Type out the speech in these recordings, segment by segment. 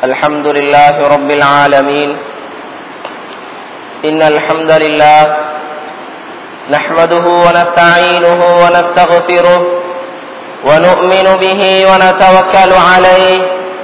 الحمد لله رب العالمين إن الحمد لله نحمده ونستعينه ونستغفره ونؤمن به ونتوكل عليه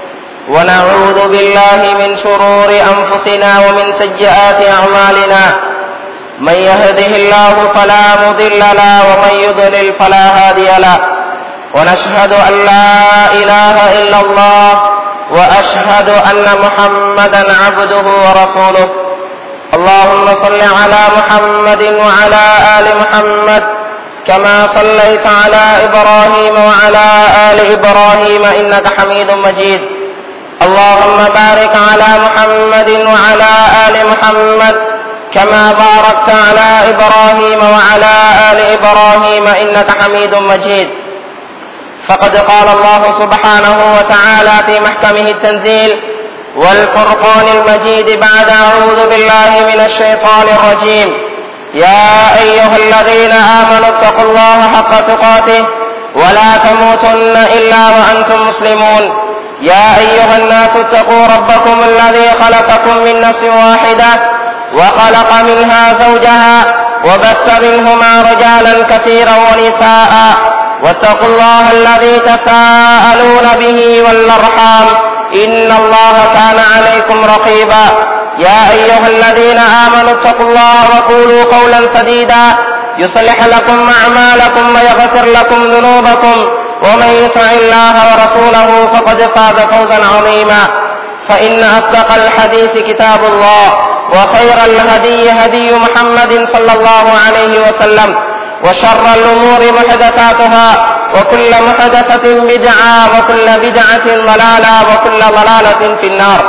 ونعوذ بالله من شرور أنفسنا ومن سيئات أعمالنا من يهده الله فلا مضل له ومن يضلل فلا هادي له ونشهد أن لا إله إلا الله وأشهد أن محمدا عبده ورسوله اللهم صل على محمد وعلى آل محمد كما صليت على إبراهيم وعلى آل إبراهيم إنك حميد مجيد اللهم بارك على محمد وعلى آل محمد كما باركت على إبراهيم وعلى آل إبراهيم إنك حميد مجيد فقد قال الله سبحانه وتعالى في محكمه التنزيل والفرقان المجيد بعد أعوذ بالله من الشيطان الرجيم يا أيها الذين آمنوا اتقوا الله حق تقاته ولا تموتن إلا وأنتم مسلمون يا أيها الناس اتقوا ربكم الذي خلقكم من نفس واحدة وخلق منها زوجها وبث منهما رجالا كثيرا ونساء واتقوا الله الذي تساءلون به والأرحام إن الله كان عليكم رقيبا يا أيها الذين آمنوا اتقوا الله وقولوا قولا سديدا يصلح لكم أعمالكم ويغفر لكم ذنوبكم ومن يطع الله ورسوله فقد فاز فوزا عظيما فإن أصدق الحديث كتاب الله وخير الهدي هدي محمد صلى الله عليه وسلم وشر الأمور محدثاتها وكل محدثة بدعة وكل بدعة ضلالة وكل ضلالة في النار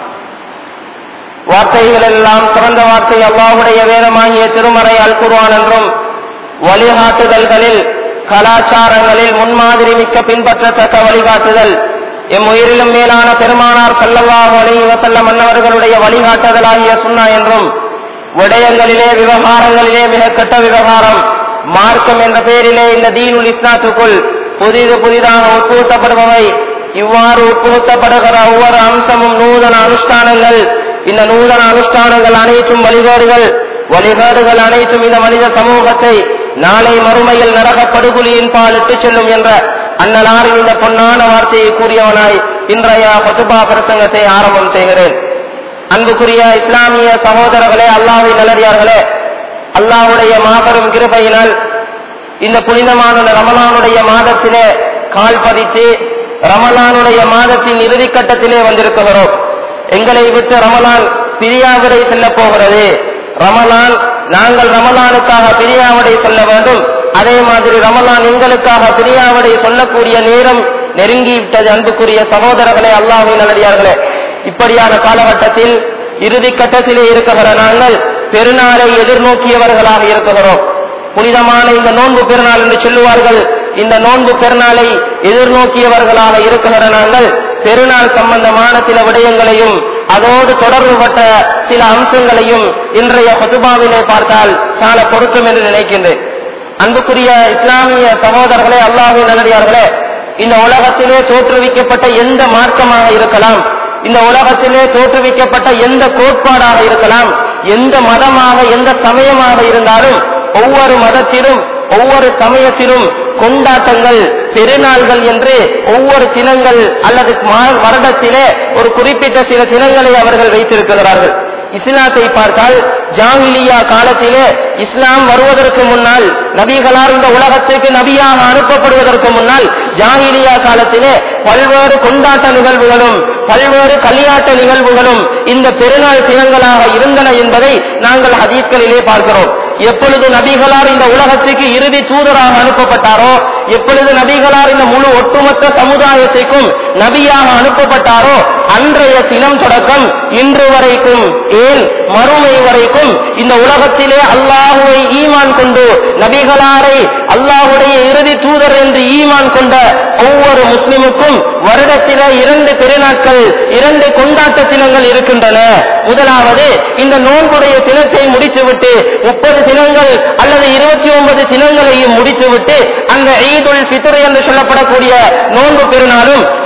வார்த்தைகள் எல்லாம் சிறந்த வார்த்தை அல்லாஹுடைய வேதமாகிய திருமறை அல் குர்ஆன் என்றும் வழிகாட்டுதல்களில் கலாச்சாரங்களில் முன்மாதிரி மிக்க பின்பற்றத்தக்க வழிகாட்டுதல் எம் உயிரிலும் மேலான பெருமானார் சல்லல்லாஹு அலைஹி வஸல்லம் அன்னவர்களுடைய வழிகாட்டுதலாகிய சுன்னா என்றும் விடயங்களிலே விவகாரங்களிலே மிக கெட்ட விவகாரம் மார்க்கம் என்ற பெயரிலே இந்த தீனுல் இஸ்லாத்துக்குள் புதிது புதிதாக உட்புகுத்தப்படுபவை இவ்வாறு உட்புகுத்தப்படுகிற ஒவ்வொரு அம்சமும் நூதன அனுஷ்டானங்கள் இந்த நூதன அனுஷ்டானங்கள் அனைத்தும் வழிபாடுகள் வழிபாடுகள் அனைத்தும் இந்த மனித சமூகத்தை நாளை மறுமையில் நரக படுகொலியின் பால் இட்டுச் செல்லும் என்ற அன்னலாரின் இந்த பொன்னான வார்த்தையை கூறியவனாய் இன்றைய பத்துபா பிரசங்கத்தை ஆரம்பம் செய்கிறேன் அன்புக்குரிய இஸ்லாமிய சகோதரர்களே அல்லாஹின் நல்லடியார்களே அல்லாஹுடைய மாபெரும் கிருபையினால் இந்த புனிதமான ரமலானுடைய மாதத்திலே கால் பதித்து ரமலானுடைய மாதத்தின் இறுதி கட்டத்திலே வந்திருக்கிறோம் எங்களை விட்டு ரமலான் பிரியாவிடை செல்ல போகிறது ரமலான் நாங்கள் ரமலானுக்காக பிரியாவிடை சொல்ல வேண்டும் அதே மாதிரி ரமலான் எங்களுக்காக பிரியாவிடை சொல்லக்கூடிய நேரம் நெருங்கிவிட்டது அன்புக்குரிய சகோதரர்களே அல்லாஹின் நல்லடியார்களே இப்படியான காலகட்டத்தில் இறுதி கட்டத்திலே இருக்கிற நாங்கள் பெருநாளை எதிர்நோக்கியவர்களாக இருக்கிறோம் புனிதமான இந்த நோன்பு பெருநாள் என்று சொல்லுவார்கள் இந்த நோன்பு பெருநாளை எதிர்நோக்கியவர்களாக இருக்கிற நாங்கள் பெருநாள் சம்பந்தமான சில விடயங்களையும் அதோடு தொடர்புபட்ட சில அம்சங்களையும் இன்றைய ஹொசுபாவிலே பார்த்தால் சால பொருத்தம் என்று நினைக்கின்றேன் அன்புக்குரிய இஸ்லாமிய சகோதரர்களே அல்லாஹின் நல்லடியார்களே இந்த உலகத்திலே தோற்றுவிக்கப்பட்ட எந்த மார்க்கமாக இருக்கலாம் இந்த உலகத்திலே தோற்றுவிக்கப்பட்ட எந்த கோட்பாடாக இருக்கலாம் எந்த மதமாக எந்த சமயமாக இருந்தாலும் ஒவ்வொரு மதத்திலும் ஒவ்வொரு சமயத்திலும் கொண்டாட்டங்கள் பெருநாள்கள் என்று ஒவ்வொரு தினங்கள் அல்லது வருடத்திலே ஒரு குறிப்பிட்ட சில தினங்களை அவர்கள் வைத்திருக்கிறார்கள் இஸ்லாத்தை பார்த்தால் ஜாங்கிலியா காலத்திலே இஸ்லாம் வருவதற்கு முன்னால் நபிகளார் இந்த உலகத்திற்கு நபியாக அனுப்பப்படுவதற்கு முன்னால் ஜாங்கிலியா காலத்திலே பல்வேறு கொண்டாட்ட நிகழ்வுகளும் பல்வேறு களியாட்ட நிகழ்வுகளும் இந்த பெருநாள் தினங்களாக இருந்தன என்பதை நாங்கள் ஹதீஸ்களிலே பார்க்கிறோம் எப்பொழுது நபிகளார் இந்த உலகத்துக்கு இறுதி தூதராக அனுப்பப்பட்டாரோ எப்பொழுது நபிகளார் இந்த முழு ஒட்டுமொத்த சமுதாயத்திற்கும் நபியாக அனுப்பப்பட்டாரோ அன்றைய தினம் தொடக்கம் இன்று வரைக்கும் ஏன் மறுமை வரைக்கும் இந்த உலகத்திலே அல்லாஹுவை ஈமான் கொண்டு நபிகளாரை அல்லாஹுடைய இறுதி தூதர் என்று ஈமான் கொண்ட ஒவ்வொரு முஸ்லிமுக்கும் வருடத்திலே இரண்டு பெருநாட்கள் இரண்டு கொண்டாட்ட தினங்கள் இருக்கின்றன முதலாவது இந்த நோன்புடைய தினத்தை முடித்துவிட்டு முப்பது தினங்கள் அல்லது இருபத்தி ஒன்பது தினங்களையும் முடித்துவிட்டு அந்த ஈதுல் ஃபித்ர் என்று சொல்லப்படக்கூடிய நோன்பு பெருநாளும்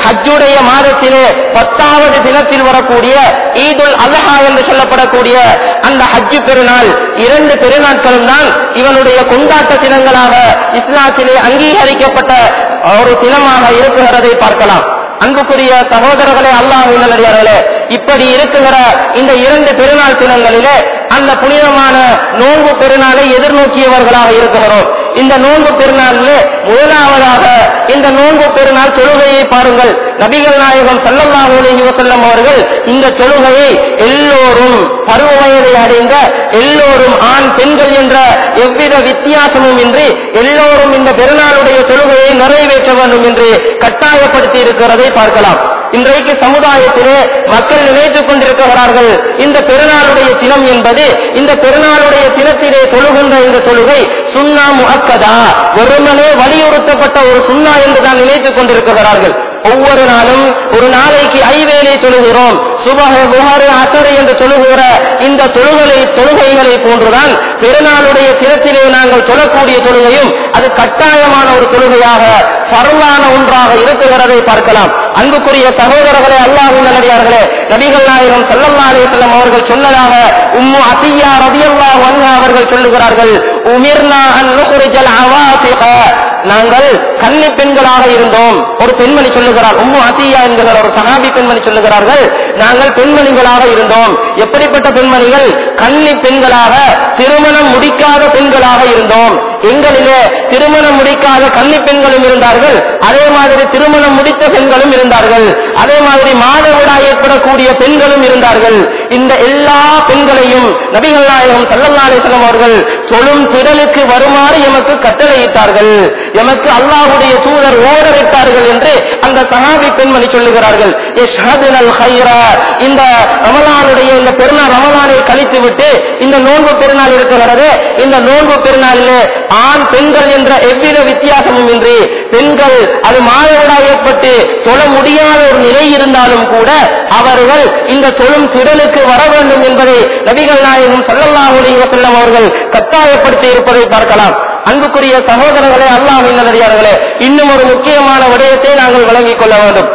ஹஜ்ஜுடைய மாதத்திலே பத்தாவது தினத்தில் வரக்கூடிய ஈதுல் அல்ஹா என்று சொல்லப்படக்கூடிய அந்த ஹஜ்ஜு பெருநாள் இரண்டு பெருநாட்களும் தான் இவனுடைய கொண்டாட்ட தினங்களாக இஸ்லாத்திலே அங்கீகரிக்கப்பட்ட ஒரு தினமாக இருக்குகிறதை பார்க்கலாம் அன்புக்குரிய சகோதரர்களே அல்லாஹ் நல்லடியார்களே இப்படி இருக்குகிற இந்த இரண்டு பெருநாள் தினங்களிலே அந்த புனிதமான நோன்பு பெருநாளை எதிர்நோக்கியவர்களாக இருக்கிறோம் இந்த நோன்பு பெருநாளிலே முதலாவதாக இந்த நோன்பு பெருநாள் தொழுகையை பாருங்கள் நபிகள் நாயகம் சல்லல்லாஹு அலைஹி வஸல்லம் அவர்கள் இந்த தொழுகையை எல்லோரும் பருவ வயதை அடைந்த எல்லோரும் ஆண் பெண்கள் என்ற எவ்வித வித்தியாசமும் இன்றி எல்லோரும் இந்த பெருநாளுடைய தொழுகையை நிறைவேற்ற வேண்டும் என்று கட்டாயப்படுத்தி இருக்கிறதை பார்க்கலாம் இன்றைக்கு சமுதாயத்திலே மக்கள் நினைத்துக் கொண்டிருக்கிறார்கள் இந்த பெருநாளுடைய தினம் என்பது இந்த பெருநாளுடைய தினத்திலே தொழுகின்ற இந்த தொழுகை சுண்ணா முகக்கதா வெறுமனே வலியுறுத்தப்பட்ட ஒரு சுண்ணா என்று தான் நினைத்துக் கொண்டிருக்கிறார்கள் ஒவ்வொரு நாளும் ஒரு நாளைக்கு ஐவேளை தொழுகிறோம் சுபக குஹாரு அசரு என்று தொழுகிற இந்த தொழுகை தொழுகைகளை போன்றுதான் பெருநாளுடைய தினத்திலே நாங்கள் தொழக்கூடிய தொழுகையும் அது கட்டாயமான ஒரு தொழுகையாக பரவான ஒன்றாக இருக்குகிறதை பார்க்கலாம் அன்புக்குரிய சகோதரர்களே அல்லாஹின் நல்லடியார்களே நபிகள் நாயகம் சல்லல்லா அலிசல்லம் அவர்கள் சொன்னதாக உம்மு அத்தியா ரபியல்லாஹு அன்ஹா அவர்கள் சொல்லுகிறார்கள் உமிர்னா அன் நுஹ்ரிஜல் அவாசிக நாங்கள் கன்னி பெண்களாக இருந்தோம் ஒரு பெண்மணி சொல்லுகிறார் உம்மு அத்தியா என்கிற ஒரு சஹாபி பெண்மணி சொல்லுகிறார்கள் நாங்கள் பெண்மணிகளாக இருந்தோம் எப்படிப்பட்ட பெண்மணிகள் கன்னி பெண்களாக திருமணம் முடிக்காத பெண்களாக இருந்தோம் எங்களிலே திருமணம் முடிக்காத கன்னி பெண்களும் இருந்தார்கள் அதே மாதிரி திருமணம் முடித்த பெண்களும் இருந்தார்கள் அதே மாதிரி மாதவிடாய் ஏற்படக்கூடிய பெண்களும் இருந்தார்கள் இந்த எல்லா பெண்களையும் நபிகள் நாயகம் சல்லல்லா அலிஸ்லாம் அவர்கள் சொல்லும் திடலுக்கு வருமாறு எமக்கு கட்டளையிட்டார்கள் எமக்கு அல்லாஹுடைய தூதர் ஓடரிட்டார்கள் என்று அந்த சஹாபி பெண்மணி சொல்லுகிறார்கள் யஷ்ஹதுனல் ஹைரா இந்த ரமலானுடைய இந்த பெருநாள் ரமலானை கழித்து விட்டு இந்த நோன்பு பெருநாள் இருக்கிறது இந்த நோன்பு பெருநாளிலே ஆண் பெண்கள் என்ற எவ்வித வித்தியாசமும் இன்றி பெண்கள் அது மாதவிடாய் ஏற்பட்டு தொழ முடியாத ஒரு நிலை இருந்தாலும் கூட அவர்கள் இந்த தொழும் திடலுக்கு வர வேண்டும் என்பதை நபிகள் நாயகம் சல்லல்லாஹு அலைஹி வஸல்லம் அவர்கள் கட்டாயப்படுத்தி இருப்பதை பார்க்கலாம் அன்புக்குரிய சகோதரர்களே அல்லாஹின் நல்லடியார்களே இன்னும் ஒரு முக்கியமான விடயத்தை நாங்கள் விளங்கிக் கொள்ள வேண்டும்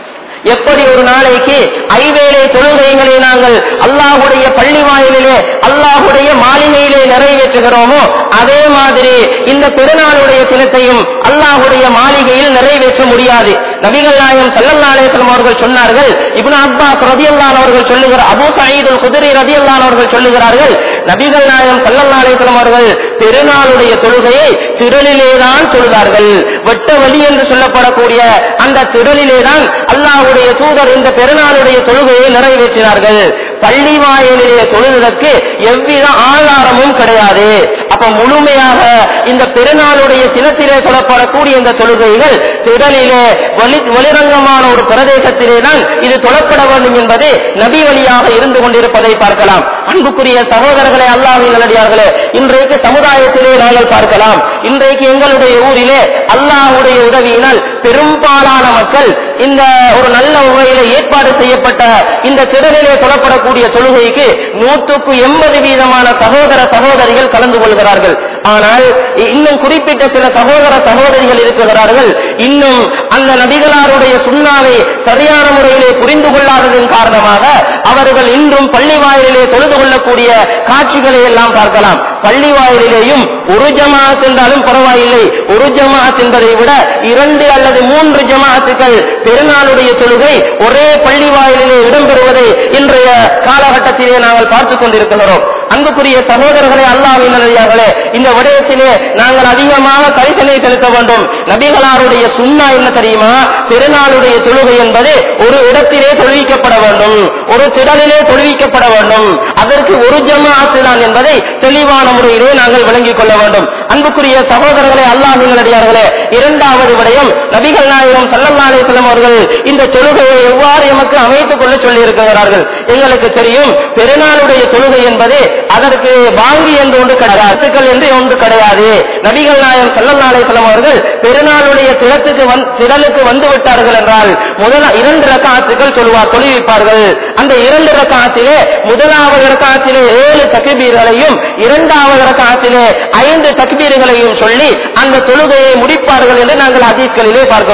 எப்படி ஒரு நாளைக்கு ஐவேளை தொழுகைகளை நாங்கள் அல்லாஹுடைய பள்ளி வாயிலிலே அல்லாஹுடைய மாளிகையிலே நிறைவேற்றுகிறோமோ அதே மாதிரி இந்த பெருநாளுடைய தினத்தையும் அல்லாஹுடைய மாளிகையில் நிறைவேற்ற முடியாது நபிகள் நாயகம் சல்லல்லா அலிஸ்லாம் அவர்கள் சொன்னார்கள் இப்னு அப்பாஸ் ரதியல்லான் அவர்கள் சொல்லுகிற அபு சயீதுல் குதிரை ரதியல்லான் அவர்கள் சொல்லுகிறார்கள் நபிகள் நாயகம் சல்லல்லா அலிஸ்லாம் அவர்கள் பெருநாளுடைய தொழுகையை திரளிலேதான் தொழுதார்கள் வெட்ட வழி என்று சொல்லப்படக்கூடிய அந்த திரளிலேதான் அல்லாஹுடைய தூதர் இந்த பெருநாளுடைய தொழுகையை நிறைவேற்றினார்கள் பள்ளி வாயிலே தொழுவதற்கு எவ்வித ஆதாரமும் கிடையாது அப்ப முழுமையாக இந்த பெருநாளுடைய தினத்திலே தொழப்படக்கூடிய இந்த தொழுகைகள் திடலிலே வலி வெளிரங்கமான ஒரு பிரதேசத்திலே தான் இது தொழப்பட வேண்டும் என்பது நபி வழியாக இருந்து கொண்டிருப்பதை பார்க்கலாம் அன்புக்குரிய சகோதரர்களே அல்லாஹின் நல்லடியார்களே இன்றைக்கு சமுதாயத்திலே நாங்கள் பார்க்கலாம் இன்றைக்கு எங்களுடைய ஊரிலே அல்லாஹுடைய உதவியினால் பெரும்பாலான மக்கள் இந்த ஒரு நல்ல முறையில ஏற்பாடு செய்யப்பட்ட இந்த திடலிலே தொழப்படக்கூடிய தொழுகைக்கு நூற்றுக்கு எண்பது வீதமான சகோதர சகோதரிகள் கலந்து கொள்கிறார்கள் ஆனால் இன்னும் குறிப்பிட்ட சில சகோதர சகோதரிகள் இருக்கிறார்கள் இன்னும் அந்த நபிகளாருடைய சுண்ணாவை சரியான முறையிலே புரிந்து கொள்ளாததன் காரணமாக அவர்கள் இன்றும் பள்ளி வாயிலே தொழுது கொள்ளக்கூடிய காட்சிகளை எல்லாம் பார்க்கலாம் பள்ளி வாயிலேயும் ஒரு ஜமாத் என்றாலும் பரவாயில்லை ஒரு ஜமாத் என்பதை விட இரண்டு அல்லது மூன்று ஜமாத்துக்கள் பெருநாளுடைய தொழுகை ஒரே பள்ளி வாயிலே இடம்பெறுவதை இன்றைய காலகட்டத்திலே நாங்கள் பார்த்துக் கொண்டிருக்கிறோம் அன்புக்குரிய சகோதரர்களே அல்லாவின் நல்லடியார்களே இந்த விடயத்திலே நாங்கள் அதிகமாக கரிசனை செலுத்த வேண்டும் நபிகளாருடைய சுண்ணா என்ன தெரியுமா பெருநாளுடைய தொழுகை என்பது ஒரு இடத்திலே தொழுவிக்கப்பட வேண்டும் ஒரு திடலிலே தொழுவிக்கப்பட வேண்டும் அதற்கு ஒரு ஜமாத்து தான் என்பதை தெளிவான முறையிலே நாங்கள் விளங்கிக் கொள்ள வேண்டும் அன்புக்குரிய சகோதரர்களே அல்லாஹின் நல்லடியார்களே இரண்டாவது விடயம் நபிகள் நாயகம் சல்லல்லா அலிஸ்லாம் அவர்கள் இந்த தொழுகையை எவ்வாறு எமக்கு அமைத்துக் கொள்ள சொல்லி இருக்கிறார்கள் எங்களுக்கு தெரியும் பெருநாளுடைய தொழுகை என்பது அதற்கு வாங்கி என்று ஒன்று கிடையாது என்று ஒன்று கிடையாது நபிகள் நாயகம் சல்லல்லா அலிஸ்லாம் அவர்கள் பெருநாளுடைய திறத்துக்கு திடலுக்கு வந்து விட்டார்கள் என்றால் முதல் இரண்டு ரக்காத்துகள் சொல்வார் தொழுவிப்பார்கள் அந்த இரண்டு ரக்காத்திலே முதலாவது ரக்காத்திலே ஏழு தக்பீர்களையும் இரண்டாவது ரக்காத்திலே ஐந்து தக்பீர்களையும் சொல்லி அந்த தொழுகையை முடிப்பார்கள் என்று நாங்கள் ஹதீஸ்களிலே பார்க்கிறோம்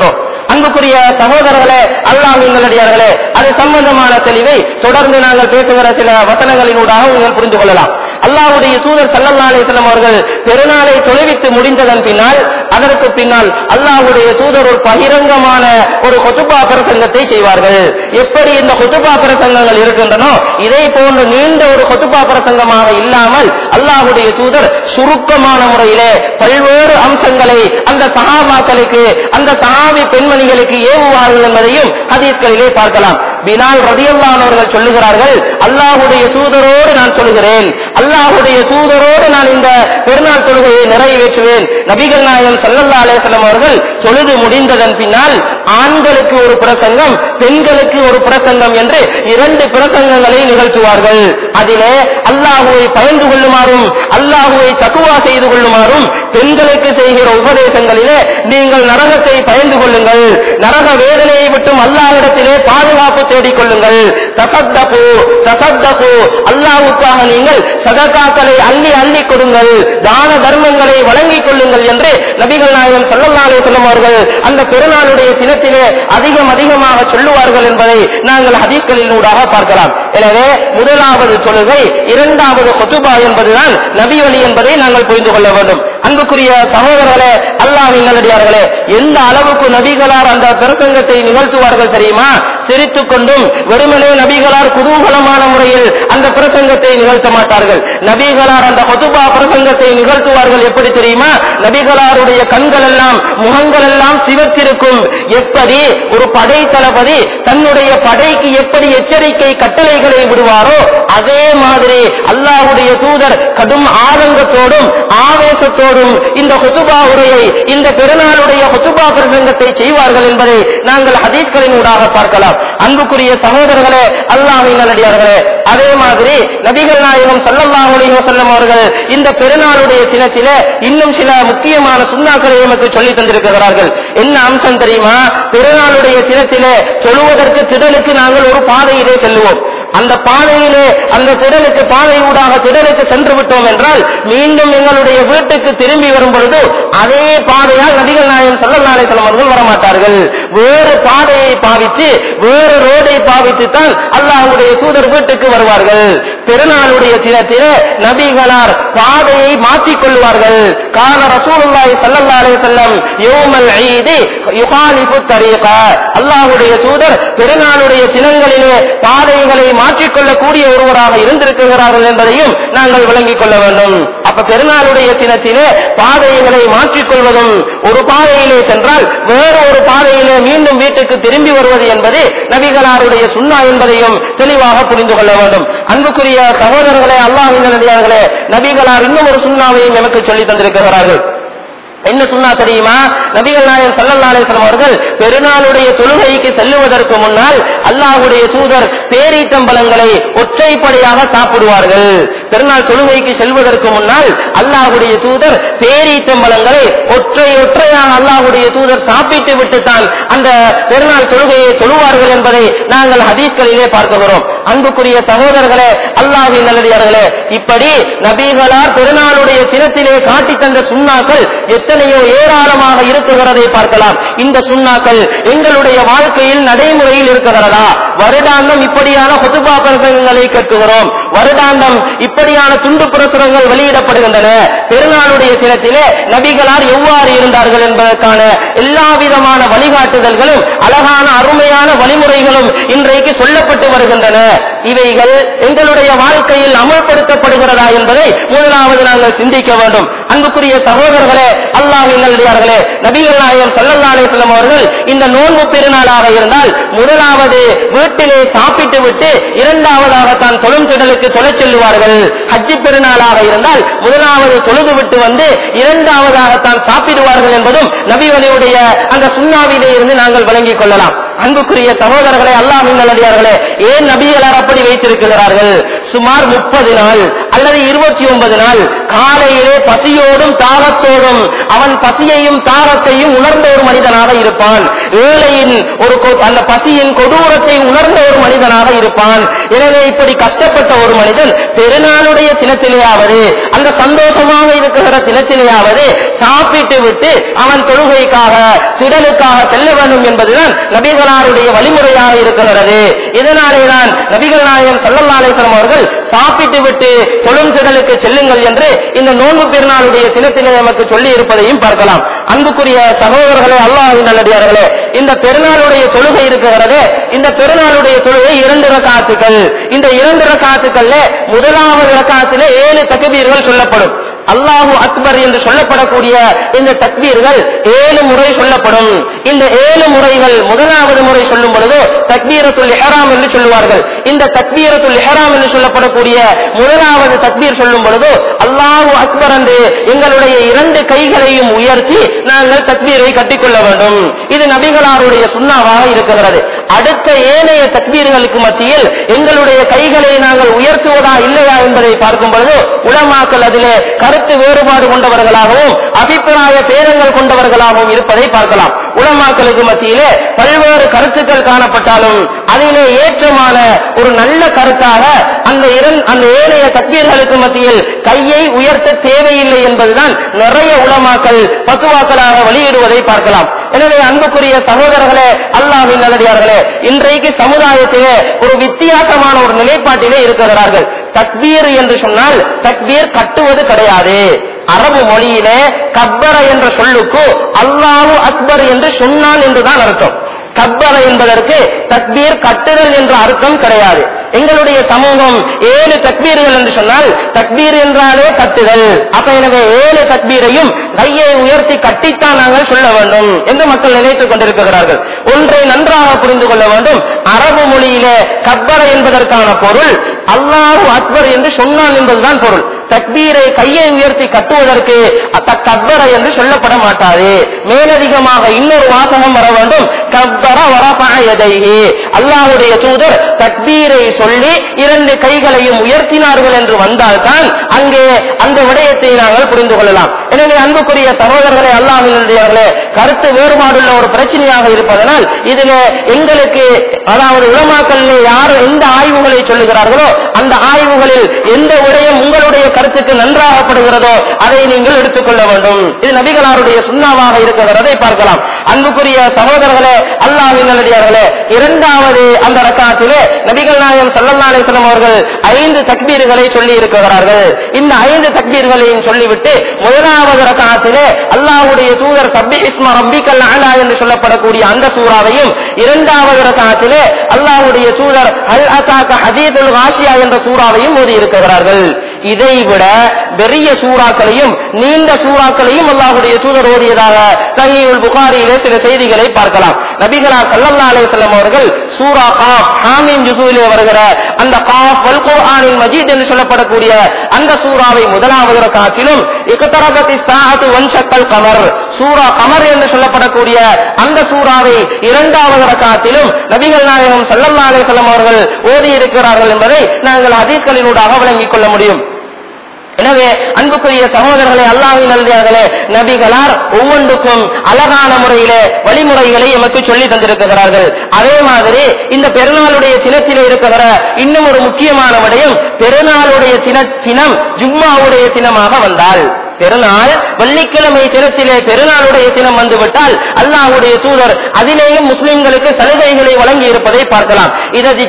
அன்புக்குரிய சகோதரர்களே அல்லாஹ்வின் நல்லடியார்களே அது சம்பந்தமான தெளிவை தொடர்ந்து நாங்கள் பேசுகிற சில வசனங்களினூடாக நீங்கள் புரிந்து கொள்ளலாம் அல்லாஹ்வுடைய தூதர் ஸல்லல்லாஹு அலைஹி வஸல்லம் அவர்கள் பெருநாளை தொழுவித்து முடிந்ததன் பின்னால் அதற்கு பின்னால் அல்லாஹ்வுடைய தூதர் ஒரு பகிரங்கமான ஒரு கொத்துபா பிரசங்கத்தை செய்வார்கள் எப்படி இந்த கொத்துபா பிரசங்கங்கள் இருக்கின்றனோ இதை போன்ற நீண்ட ஒரு கொத்துபா பிரசங்கமாக இல்லாமல் அல்லாஹ்வுடைய தூதர் சுருக்கமான முறையிலே பல்வேறு அம்சங்களை அந்த சஹாபாக்களுக்கு அந்த சஹாபி பெண்மணிகளுக்கு ஏவுவார்கள் என்பதையும் ஹதீஸ்களிலே பார்க்கலாம் பினால் ரதியல்லானவர்கள் சொல்லுகிறார்கள் அல்லாஹ்வுடைய தூதரோடு நான் சொல்லுகிறேன் அல்லாஹ்வுடைய தூதரோடு நான் இந்த பெருநாள் தொழுகையை நிறைவேற்றுவேன் நபிகள் நாயகம் ஸல்லல்லாஹு அலைஹி வஸல்லம் அவர்கள் தொழுது முடிந்ததன் பின்னால் ஆண்களுக்கு ஒரு பிரசங்கம் பெண்களுக்கு ஒரு பிரசங்கம் என்று இரண்டு பிரசங்கங்களை நிகழ்த்துவார்கள் அதிலே அல்லாஹுவை பயந்து கொள்ளுமாறும் அல்லாஹுவை தக்குவா செய்து கொள்ளுமாறும் பெண்களுக்கு செய்கிற உபதேசங்களிலே நீங்கள் நரகத்தை பயந்து கொள்ளுங்கள் நரக வேதனையை விட்டும் அல்லாஹ்விடத்திலே பாதுகாப்பு தேடிக் கொள்ளுங்கள் தசத்தகு தசத்தகு அல்லாஹ்வுக்காக நீங்கள் சதகாக்களை அள்ளி அள்ளி கொடுங்கள் தான தர்மங்களை வழங்கிக் கொள்ளுங்கள் என்று நபிகள் நாயகம் ஸல்லல்லாஹு அலைஹி வஸல்லம் அவர்கள் அந்த பெருநாளுடைய தினத்திலே அதிகம் அதிகமாக சொல்லுவார்கள் என்பதை நாங்கள் ஹதீஸ்களின் ஊடாக பார்க்கலாம் எனவே முதலாவது தொழுகை இரண்டாவது ஹுதுபா என்பதுதான் நபி வழி என்பதை நாங்கள் புரிந்து கொள்ள வேண்டும் அன்புக்குரிய சகோதரர்களே அல்லாஹ்வின் நல்லடியார்களே எந்த அளவுக்கு நபிகளார் அந்த பிரசங்கத்தை நிகழ்த்துவார்கள் தெரியுமா சிரித்துக் கொண்டும் வெறுமனே நபிகளார் குதூகலமான முறையில் அந்த பிரசங்கத்தை நிகழ்த்த மாட்டார்கள் நபிகளார் அந்த ஹுதுபா பிரசங்கத்தை நிகழ்த்துவார்கள் எப்படி தெரியுமா நபிகளாருடைய கண்கள் எல்லாம் முகங்கள் எல்லாம் சிவத்திருக்கும் எப்படி ஒரு படை தளபதி தன்னுடைய படைக்கு எப்படி எச்சரிக்கை கட்டளைகளை விடுவாரோ அதே மாதிரி அல்லாஹ்வுடைய தூதர் கடும் ஆதங்கத்தோடும் ஆவேசத்தோடும் இந்த ஹுதுபா உரையை இந்த பெருநாளுடைய ஹுதுபா பிரசங்கத்தை செய்வார்கள் என்பதை நாங்கள் ஹதீஸ்களின் ஊடாக பார்க்கலாம் அன்புக்குரிய சகோதரர்களே அல்லாஹ்வின் நல்லடியார்களே அதே மாதிரி நபிகள் நாயகம் ஸல்லல்லாஹு அலைஹி வஸல்லம் அவர்கள் இந்த பெருநாளுடைய தினத்திலே இன்னும் சில முக்கியமான சுண்ணாக்களை நமக்கு சொல்லி தந்திருக்கிறார்கள் என்ன அம்சம் தெரியுமா பெருநாளுடைய தினத்திலே தொழுவதற்கு திடலுக்கு நாங்கள் ஒரு பாதையிலே செல்லுவோம் அந்த பாதையிலே அந்த திடலுக்கு பாதை ஊடாக திடலுக்கு சென்று விட்டோம் என்றால் மீண்டும் எங்களுடைய வீட்டுக்கு திரும்பி வரும் பொழுது அதே பாதையால் நபிகள் நாயகம் ஸல்லல்லாஹு அலைஹி வஸல்லம் அவர்கள் வரமாட்டார்கள் வேறு பாதையை பாவித்து வேறு ரோடை பாவித்து தான் அல்லாஹ்வுடைய தூதர் வீட்டுக்கு வருவார்கள் பெருநாளுடைய தினத்திலே நபிகளார் பாதையை மாற்றிக் கொள்வார்கள் கால ரசூலுல்லாஹி ஸல்லல்லாஹு அலைஹி வஸல்லம் யௌமல் ஈதி யுகாலிஃபு தரீகா அல்லாஹ்வுடைய தூதர் பெருநாளுடைய தினங்களிலே பாதைகளை மாற்றிக்கொள்ளக்கூடிய ஒருவராக இருந்திருக்கிறார்கள் என்பதையும் நாங்கள் விளங்கிக் கொள்ள வேண்டும் அப்ப பெருநாளுடைய தினத்திலே பாதைகளை மாற்றிக்கொள்வதும் ஒரு பாதையிலே சென்றால் வேறு ஒரு பாதையிலே மீண்டும் வீட்டுக்கு திரும்பி வருவது என்பது நபிகளாருடைய சுண்ணா என்பதையும் தெளிவாக புரிந்து கொள்ள வேண்டும் அன்புக்குரிய சகோதரர்களே அல்லாஹின் நடிகார்களே நபிகளார் இன்னும் ஒரு சுண்ணாவையும் எனக்கு சொல்லி தந்திருக்கிறார்கள் என்ன சொன்னா தெரியுமா நபிகள் நாயகம் ஸல்லல்லாஹு அலைஹி வஸல்லம் அவர்கள் பெருநாளுடைய தொழுகைக்கு செல்லுவதற்கு முன்னால் அல்லாஹ்வுடைய தூதர் பேரீத்தம்பழங்களை ஒற்றைப்படையாக சாப்பிடுவார்கள் பெருநாள் தொழுகைக்கு செல்வதற்கு முன்னால் அல்லாஹ்வுடைய தூதர் பேரீத்தம்பழங்களை ஒற்றை ஒற்றையாக அல்லாஹ்வுடைய தூதர் சாப்பிட்டு விட்டு தான் அந்த பெருநாள் தொழுகையை தொழுவார்கள் என்பதை நாங்கள் ஹதீஸ்களிலே பார்க்கிறோம் அன்புக்குரிய சகோதரர்களே அல்லாஹ்வின் நல்லடியார்களே இப்படி நபிகளார் பெருநாளுடைய சினத்திலே காட்டி தந்த சுண்ணாக்கள் எத்தனையோ ஏராளமாக இருக்குகிறதை பார்க்கலாம் இந்த சுண்ணாக்கள் எங்களுடைய வாழ்க்கையில் நடைமுறையில் இருக்கிறதா வருடாந்தம் இப்படியான ஹுதுபா பிரசங்கங்களை கேட்குகிறோம் வருடாந்தம் இப்படியான துண்டு பிரசுரங்கள் வெளியிடப்படுகின்றன பெருநாளுடைய தினத்திலே நபிகளார் எவ்வாறு இருந்தார்கள் என்பதற்கான எல்லா விதமான வழிகாட்டுதல்களும் அழகான அருமையான வழிமுறைகளும் இன்றைக்கு சொல்லப்பட்டு வருகின்றன இவைகள் எங்களுடைய வாழ்க்கையில் அமல்படுத்தப்படுகிறதா என்பதை முதலாவது நாங்கள் சிந்திக்க வேண்டும் அன்புக்குரிய சகோதரர்களே அல்லாஹின் நல்லடியார்களே நபிகள் நாயகம் ஸல்லல்லாஹு அலைஹி வஸல்லம் அவர்கள் இந்த நோன்பு பெருநாளாக இருந்தால் முதலாவது வீட்டிலே சாப்பிட்டு விட்டு இரண்டாவதாக தான் தொழும் திடலுக்கு தொலைச் செல்லுவார்கள் ஹஜ்ஜி பெருநாளாக இருந்தால் முதலாவது தொழுது விட்டு வந்து இரண்டாவதாக தான் சாப்பிடுவார்கள் என்பதும் நபி வழியுடைய அந்த சுண்ணாவிலே இருந்து நாங்கள் விளங்கிக் கொள்ளலாம் அன்புக்குரிய சகோதரர்களே அல்லாஹின் நல்லடியார்களே ஏன் நபிகளார் அப்படி வைத்திருக்கிறார்கள் சுமார் முப்பது நாள் அல்லது இருபத்தி ஒன்பது நாள் காலையிலே பசியோடும் தாகத்தோடும் அவன் பசியையும் தாகத்தையும் உணர்ந்த ஒரு மனிதனாக இருப்பான் ஏழையின் ஒரு கொ- அந்த பசியின் கொடூரத்தை உணர்ந்த ஒரு மனிதனாக இருப்பான் எனவே இப்படி கஷ்டப்பட்ட ஒரு மனிதன் பெருநாளுடைய தினத்திலேயாவது அந்த சந்தோஷமாக இருக்கிற தினத்திலேயாவது சாப்பிட்டு விட்டு அவன் தொழுகைக்காக திடலுக்காக செல்ல வேண்டும் என்பதுதான் நபிகளாருடைய வழிமுறையாக இருக்கிறது இதனாலே தான் நபிகள் நாயகம் சல்லல்லா அலிஸ்லாம் அவர்கள் சாப்பிட்டு விட்டு தொழும் திடலுக்கு செல்லுங்கள் என்று இந்த நோன்பு பெருநாளுடைய தினத்திலே நமக்கு சொல்லி இருப்பதையும் பார்க்கலாம் அன்புக்குரிய சகோதரர்களே அல்லாஹின் நல்லடியார்களே இந்த பெருநாளுடைய தொழுகை இருக்கிறது இந்த பெருநாளுடைய தொழுகை இரண்டு ரக்காத்துக்கள் இந்த இரண்டு ரக்காத்துக்கள்ல முதலாவது ரக்காத்திலே ஏழு தக்பீர்கள் சொல்லப்படும் அல்லாஹு அக்பர் என்று சொல்லப்படக்கூடிய இந்த தக்பீர்கள் ஏழு முறை சொல்லப்படும் இந்த ஏழு முறைகள் முதலாவது முறை சொல்லும் பொழுது தக்பீரத்துல் இஹ்ராம் என்று சொல்லுவார்கள் இந்த தக்பீரத்துல் இஹ்ராம் என்று சொல்லப்படக்கூடிய முதலாவது தக்பீர் சொல்லும் பொழுது அல்லாஹு அக்பர் என்று எங்களுடைய இரண்டு கைகளையும் உயர்த்தி நாங்கள் தக்பீரை கட்டிக்கொள்ள வேண்டும் இது நபிகளாருடைய சுண்ணாவாக இருக்கிறது அடுத்த ஏனைய தக்பீர்களுக்கு மத்தியில் எங்களுடைய கைகளை நாங்கள் உயர்த்துவதா இல்லையா என்பதை பார்க்கும் பொழுது உலமாக்கள் அதிலே கருத்து வேறுபாடு கொண்டவர்களாகவும் அபிப்பிராய பேதங்கள் கொண்டவர்களாகவும் இருப்பதை பார்க்கலாம் உலமாக்களுக்கு மத்தியிலே பல்வேறு கருத்துக்கள் காணப்பட்டாலும் அதிலே ஏற்றமான ஒரு நல்ல கருத்தாக அந்த இரண் அந்த ஏனைய தக்பீர்களுக்கு மத்தியில் கையை உயர்த்த தேவையில்லை என்பதுதான் நிறைய உலமாக்கள் பத்துவாக்களாக வெளியிடுவதை பார்க்கலாம் எனவே அன்புக்குரிய சகோதரர்களே அல்லாஹின் நல்லடியார்களே இன்றைக்கு சமுதாயத்திலே ஒரு வித்தியாசமான ஒரு நிலைப்பாட்டிலே இருக்கிறார்கள் தக்பீர் என்று சொன்னால் தக்பீர் கட்டுவது கிடையாது அரபு மொழியிலே கப்பர என்ற சொல்லுக்கு அல்லாஹு அக்பர் என்று சொன்னான் என்றுதான் அர்த்தம் கப்பர என்பதற்கு தக்பீர் கட்டுதல் என்ற அர்த்தம் கிடையாது எங்களுடைய சமூகம் ஏழு தக்பீர்கள் என்று சொன்னால் தக்பீர் என்றாலே கட்டுதல் அப்ப எனவே ஏழு தக்பீரையும் கையை உயர்த்தி கட்டித்தான் நாங்கள் சொல்ல வேண்டும் என்று மக்கள் நினைத்துக் கொண்டிருக்கிறார்கள் ஒன்றை நன்றாக புரிந்து கொள்ள வேண்டும் அரபு மொழியிலே கப்பர என்பதற்கான பொருள் அல்லாஹு அக்பர் என்று சொன்னான் என்பதுதான் பொருள் தக்பீரை கையை உயர்த்தி கட்டுவதற்கு கப்பர என்று சொல்லப்பட மாட்டாது மேலதிகமாக இன்னொரு வாசகம் வர வேண்டும் கப்பர வரபாயதைஹி அல்லாஹ்வுடைய தூதர் தக்பீரை சொல்லி இரண்டு கைகளையும் உயர்த்தினார்கள் என்று வந்தால்தான் அங்கே அந்த விடயத்தை நாங்கள் புரிந்து கொள்ளலாம் எனவே அன்புக்குரிய சகோதரர்களே அல்லாஹினுடையவர்களே கருத்து வேறுபாடுள்ள ஒரு பிரச்சனையாக இருப்பதனால் இதில் எங்களுக்கு அதாவது உலமாக்கல்ல யார் எந்த ஆய்வுகளை சொல்லுகிறார்களோ அந்த ஆய்வுகளில் எந்த விடயம் உங்களுடைய கருத்துக்கு நன்றாகப்படுகிறதோ அதை நீங்கள் எடுத்துக்கொள்ள வேண்டும் இது நபிகளாருடைய சுண்ணாவாக இருக்கிறதை பார்க்கலாம் அன்புக்குரிய சகோதரர்களே அல்லாஹின் நல்லடியார்களே இரண்டாவது அந்த ரக்காத்திலே நபிகள் நாயகம் சல்லல்லா அலிஸ்லாம் அவர்கள் ஐந்து தக்பீர்களை சொல்லி இருக்கிறார்கள் இந்த ஐந்து தக்பீர்களையும் சொல்லிவிட்டு முதலாவது ரக்காத்திலே அல்லாஹ்வுடைய தூதர் சப்பி இஸ்மா ரப்பிக்கல் அலா என்று சொல்லப்படக்கூடிய அந்த சூறாவையும் இரண்டாவது ரக்காத்திலே அல்லாஹ்வுடைய தூதர் அல் அசாக்க ஹதீதுல் வாஷியா என்ற சூறாவையும் ஓதி இருக்கிறார்கள் இதை விட பெரிய சூறாக்களையும் நீண்ட சூறாக்களையும் அல்லாஹ்வுடைய தூதர் ஓதியதாக சஹீஹுல் புகாரியிலே சில செய்திகளை பார்க்கலாம் நபிகளார் ஸல்லல்லாஹு அலைஹி வஸல்லம் அவர்கள் சூரா காஃப் ஹாமீம் ஜுஸூலே வருகிற அந்த காஃப் வல் குர்ஆனில் மஜீத் என்று சொல்லப்படக்கூடிய அந்த சூறாவை முதலாவது ரக்காத்திலும் இக்தரபத்தி சாஅத்து வன்ஷக்கல் கமர் சூரா கமர் என்று சொல்லப்படக்கூடிய அந்த சூறாவை இரண்டாவது ரக்காத்திலும் நபிகள் நாயகம் ஸல்லல்லாஹு அலைஹி வஸல்லம் அவர்கள் ஓதி இருக்கிறார்கள் என்பதை நாங்கள் ஹதீஸ்களினூடாக விளங்கிக் கொள்ள முடியும் எனவே அன்புக்குரிய சகோதரர்களே அல்லாஹின் நல்லே நபிகளார் ஒவ்வொன்றுக்கும் அழகான முறையிலே வழிமுறைகளை எமக்கு சொல்லி தந்திருக்கிறார்கள் அதே மாதிரி இந்த பெருநாளுடைய தினத்திலே இருக்கிற இன்னும் ஒரு முக்கியமான விடயம் பெருநாளுடைய தின தினம் ஜும்மாவுடைய தினமாக வந்தால் பெருநாள் வெள்ளிக்கிழமை தினத்திலே பெருநாளுடைய தினம் வந்துவிட்டால் அல்லாஹ்வுடைய தூதர் அதிலேயும் முஸ்லிம்களுக்கு சலுகைகளை வழங்கி இருப்பதை பார்க்கலாம் இதற்கு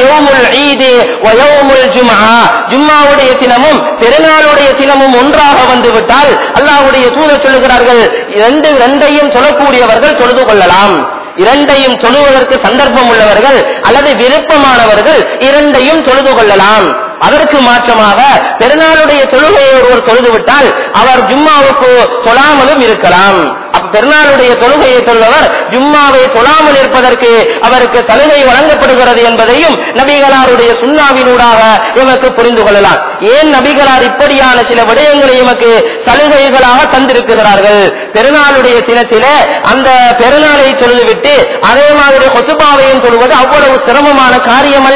ஜும்மாவுடைய தினமும் பெருநாளுடைய தினமும் ஒன்றாக வந்துவிட்டால் அல்லாஹ்வுடைய தூதர் சொல்லுகிறார்கள் இரண்டு இரண்டையும் சொல்லக்கூடியவர்கள் தொழுது கொள்ளலாம் இரண்டையும் தொழுவதற்கு சந்தர்ப்பம் உள்ளவர்கள் அல்லது விருப்பமானவர்கள் இரண்டையும் தொழுது கொள்ளலாம் அதற்கு மாற்றமாக பெருநாளுடைய தொழுகையை ஒருவர் தொழுது விட்டால் அவர் ஜும்மாவுக்கு தொழாமலும் இருக்கலாம் அப்ப பெருநாளுடைய தொழுகையை தொழுவர் ஜும்மாவை தொழாமல் இருப்பதற்கு அவருக்கு சலுகை வழங்கப்படுகிறது என்பதையும் நபிகளாருடைய சுண்ணாவினூடாக எமக்கு புரிந்து கொள்ளலாம் ஏன் நபிகளார் இப்படியான சில விடயங்களை எமக்கு சலுகைகளாக தந்திருக்கிறார்கள் பெருநாளுடைய தினத்திலே அந்த பெருநாளை தொழுதுவிட்டு அதே மாதிரி கொசுபாவையும் தொழுவது அவ்வளவு சிரமமான காரியம் அல்ல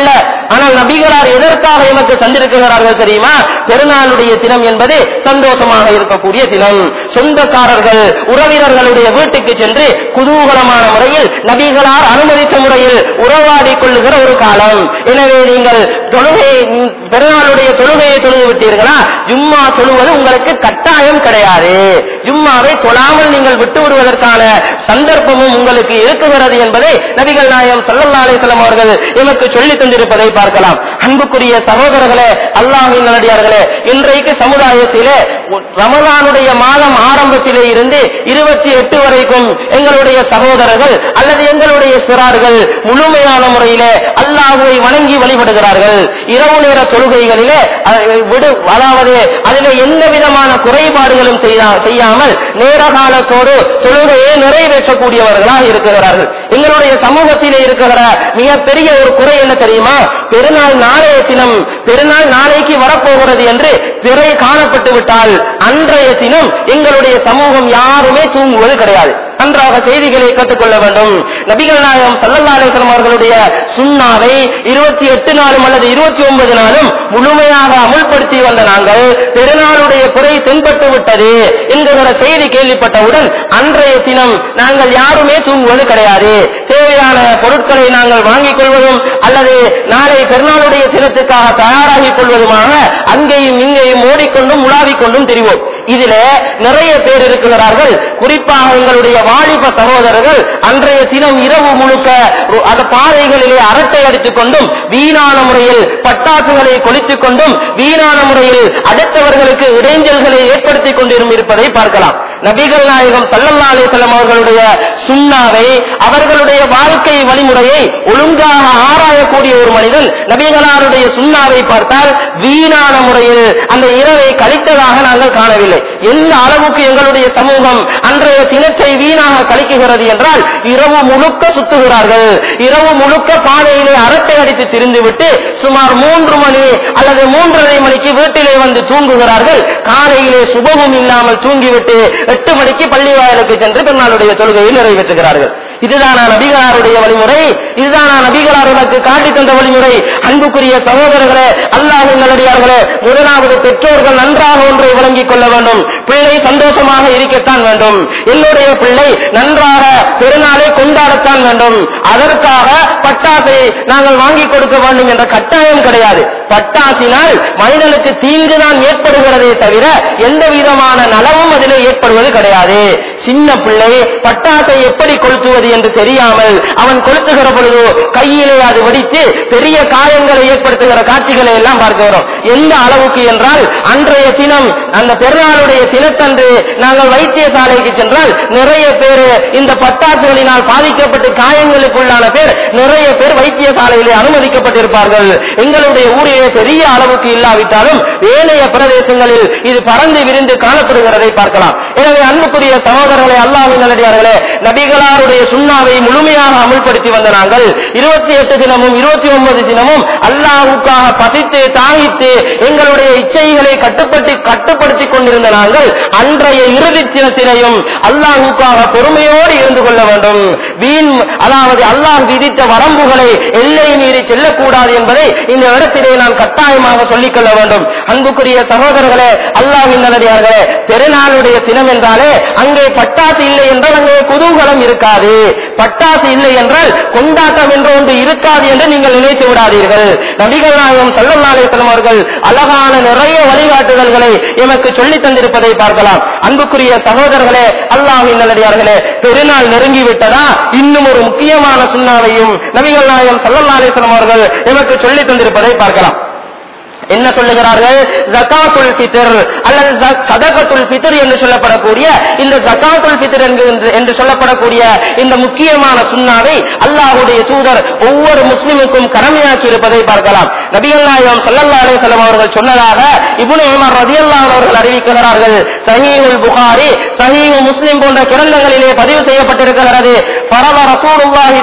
ஆனால் நபிகளார் எதற்காக எமக்கு தந்திருக்கிறார்கள் தெரியுமா பெருநாளுடைய தினம் என்பது சந்தோஷமாக இருக்கக்கூடிய தினம் சொந்தக்காரர்கள் உறவினர்களுடைய வீட்டுக்கு சென்று குதூகலமான முறையில் நபிகளார் அனுமதித்த முறையில் உறவாடி கொள்ளுகிற ஒரு காலம் எனவே நீங்கள் தொழுகை பெருநாளுடைய தொழுகையை தொழுது விட்டீர்களா ஜும்மா தொழுவது உங்களுக்கு கட்டாயம் கிடையாது ஜும்மாவை தொழாமல் நீங்கள் விட்டு விடுவதற்கான சந்தர்ப்பமும் உங்களுக்கு இருக்குகிறது என்பதை நபிகள் நாயம் சல்லல்லா அலிஸ்லாம் அவர்கள் எமக்கு சொல்லி தந்திருப்பதை பார்க்கலாம் அன்புக்குரிய சகோதரர்களே அல்லாஹின் நல்லடியார்களே இன்றைக்கு சமுதாயத்திலே ரமலானுடைய மாதம் ஆரம்பத்திலே இருந்து இருபத்தி எட்டு வரைக்கும் எங்களுடைய சகோதரர்கள் அல்லது எங்களுடைய சிறார்கள் முழுமையான முறையிலே அல்லாஹுவை வணங்கி வழிபடுகிறார்கள் இரவு நேர தொழுகைகளிலே அதை விடு அதாவது அதிலே எந்த விதமான குறைபாடுகளும் செய்யா- செய்யாமல் நேர காலத்தோடு தொழுகையை நிறைவேற்றக்கூடியவர்களாக இருக்கிறார்கள் எங்களுடைய சமூகத்திலே இருக்கிற மிகப்பெரிய ஒரு குறை என்ன தெரியுமா பெருநாள் நாளைய தினம் பெருநாள் நாளைக்கு வரப்போகிறது என்று பிறை காணப்பட்டு விட்டால் அன்றைய தினம் எங்களுடைய சமூகம் யாருமே தூங்குவது கிடையாது நன்றாக செய்திகளை கற்றுக்கொள்ள வேண்டும் நபிகள் நாயகம் சல்லல்லா அலிஸ்லாம் அவர்களுடைய சுண்ணாவை இருபத்தி எட்டு நாளும் அல்லது இருபத்தி ஒன்பது நாளும் முழுமையாக அமுல்படுத்தி வந்த நாங்கள் பெருநாளுடைய குறை தென்பட்டு விட்டது என்கிற செய்தி கேள்விப்பட்டவுடன் அன்றைய தினம் நாங்கள் யாருமே தூங்குவது கிடையாது தேவையான பொருட்களை நாங்கள் வாங்கிக் கொள்வதும் அல்லது நாளை பெருநாளுடைய தினத்துக்காக தயாராகிக் கொள்வதுமாக அங்கேயும் இங்கேயும் ஓடிக்கொண்டும் உலாவிக் கொண்டும் தெரிவோம் இதுல நிறைய பேர் இருக்கிறார்கள் குறிப்பாக எங்களுடைய வாலிப சகோதரர்கள் அன்றைய தினம் இரவு முழுக்க அந்த பாதைகளிலே அரட்டை அடித்துக் கொண்டும் வீணான முறையில் பட்டாசுகளை கொளுத்திக் கொண்டும் வீணான முறையில் அடுத்தவர்களுக்கு இடைஞ்சல்களை ஏற்படுத்திக் கொண்டிரும் இருப்பதை பார்க்கலாம் நபிகள் நாயகம் சல்லல்லா அலிசல்லம் அவர்களுடைய சுண்ணாவை அவர்களுடைய வாழ்க்கை வழிமுறையை ஒழுங்காக ஆராயக்கூடிய ஒரு மனிதன் நபிகளாருடைய சுண்ணாவை பார்த்தால் வீணான முறையில் அந்த இரவை கழித்ததாக நாங்கள் காணவில்லை எந்த அளவுக்கு எங்களுடைய சமூகம் அன்றைய தினத்தை வீணாக கழிக்குகிறது என்றால் இரவு முழுக்க சுத்துகிறார்கள் இரவு முழுக்க பாதையிலே அரட்டை அடித்து திரிந்துவிட்டு சுமார் மூன்று மணி அல்லது மூன்றரை மணிக்கு வீட்டிலே வந்து தூங்குகிறார்கள் காலையிலே சுபமும் இல்லாமல் தூங்கிவிட்டு எட்டு மணிக்கு பள்ளி வாயிலுக்கு சென்று பெருநாளுடைய தொழுகையை நிறைவேற்றுகிறார்கள் இதுதானா நபிகளாருடைய வழிமுறை இதுதானா நபிகளார் எனக்கு காட்டி தந்த வழிமுறை அன்புக்குரிய சகோதரர்களே அல்லாஹின் நல்லடியார்களே முதலாவது பெற்றோர்கள் நன்றாக ஒன்றை விளங்கிக் கொள்ள வேண்டும் பிள்ளை சந்தோஷமாக இருக்கத்தான் வேண்டும் என்னுடைய பிள்ளை நன்றாக பெருநாளை கொண்டாடத்தான் வேண்டும் அதற்காக பட்டாசை நாங்கள் வாங்கி கொடுக்க வேண்டும் என்ற கட்டாயம் கிடையாது பட்டாசினால் மனிதனுக்கு தீங்குதான் ஏற்படுகிறதே தவிர எந்த விதமான நலவும் அதிலே ஏற்படுவது கிடையாது சின்ன பிள்ளை பட்டாசை எப்படி கொளுத்துவது என்று தெரியாமல் அவன் கொளுத்துகிற பொழுது கையிலே அது வெடித்து பெரிய காயங்களை ஏற்படுத்துகிற காட்சிகளை எல்லாம் பார்க்கிறோம் எந்த அளவுக்கு என்றால் அன்றைய தினம் அந்த பெருநாளுடைய தினத்தன்று நாங்கள் வைத்தியசாலைக்கு சென்றால் நிறைய பேர் இந்த பட்டாசுகளினால் பாதிக்கப்பட்டு காயங்களுக்குள்ளான பேர் நிறைய பேர் வைத்தியசாலையிலே அனுமதிக்கப்பட்டிருப்பார்கள் எங்களுடைய ஊரிலே பெரிய அளவுக்கு இல்லாவிட்டாலும் ஏனைய பிரதேசங்களில் இது பறந்து விரிந்து காணப்படுகிறதை பார்க்கலாம் எனவே அன்புக்குரிய சகோதரர்களே அல்லாஹின் நல்லடியார்களே நபிகளாருடைய சுண்ணாவை முழுமையாக அமுல்படுத்தி வந்த நாங்கள் இருபத்தி எட்டு தினமும் இருபத்தி ஒன்பது தினமும் அல்லாஹுக்காக பசித்து தாகித்து எங்களுடைய இச்சைகளை கட்டுப்பட்டு கட்டுப்படுத்திக் கொண்டிருந்த நாங்கள் அன்றைய இறுதி தினத்தினையும் அல்லாஹுக்காக பொறுமையோடு இருந்து கொள்ள வேண்டும் வீண் அதாவது அல்லாஹ் விதித்த வரம்புகளை எல்லை மீறி செல்லக்கூடாது என்பதை இந்த இடத்திலே நான் கட்டாயமாக சொல்லிக் கொள்ள வேண்டும் அன்புக்குரிய சகோதரர்களே அல்லாஹின் நல்லடியார்களே பெருநாளுடைய தினம் என்றாலே அங்கே பட்டாசு இல்லை என்றால் அங்கே குதூகலம் இருக்காது பட்டாசு இல்லை என்றால் கொண்டாட்டம் என்று ஒன்று இருக்காது என்று நீங்கள் நினைத்து விடாதீர்கள் நபிகள் நாயகம் சல்லல்லா அலிஸ்லாம் அவர்கள் அழகான நிறைய வழிகாட்டுதல்களை எமக்கு சொல்லித் தந்திருப்பதை பார்க்கலாம் அன்புக்குரிய சகோதரர்களே அல்லாஹின் நல்லடியார்களே பெருநாள் நெருங்கி விட்டதா இன்னும் ஒரு முக்கியமான சுண்ணாவையும் நபிகள் நாயகம் சல்லல்லா அலிஸ்லாம் அவர்கள் எமக்கு சொல்லித் தந்திருப்பதை பார்க்கலாம் என்ன சொல்லுகிறார்கள் ஜகாத்துல் ஃபித்ர் அல்லது ஜ- சதகத்துல் ஃபித்ர் என்று சொல்லப்படக்கூடிய இந்த ஜகாத்துல் ஃபித்ர் என்று- என்று சொல்லப்படக்கூடிய இந்த முக்கியமான சுண்ணாவை அல்லாஹ்வுடைய தூதர் ஒவ்வொரு முஸ்லிமுக்கும் கடமையாக்கி இருப்பதை பார்க்கலாம் நபிகள் நாயகம் ஸல்லல்லாஹு அலைஹி வஸல்லம் அவர்கள் சொன்னதாக இப்னு உமர் ரலியல்லாஹு அவர்கள் அறிவிக்கிறார்கள் சஹீஹுல் புகாரி சஹீஹு முஸ்லிம் போன்ற கிரந்தங்களிலே பதிவு செய்யப்பட்டிருக்கிறது பரவ ரசூலுல்லாஹி ஸல்லல்லாஹு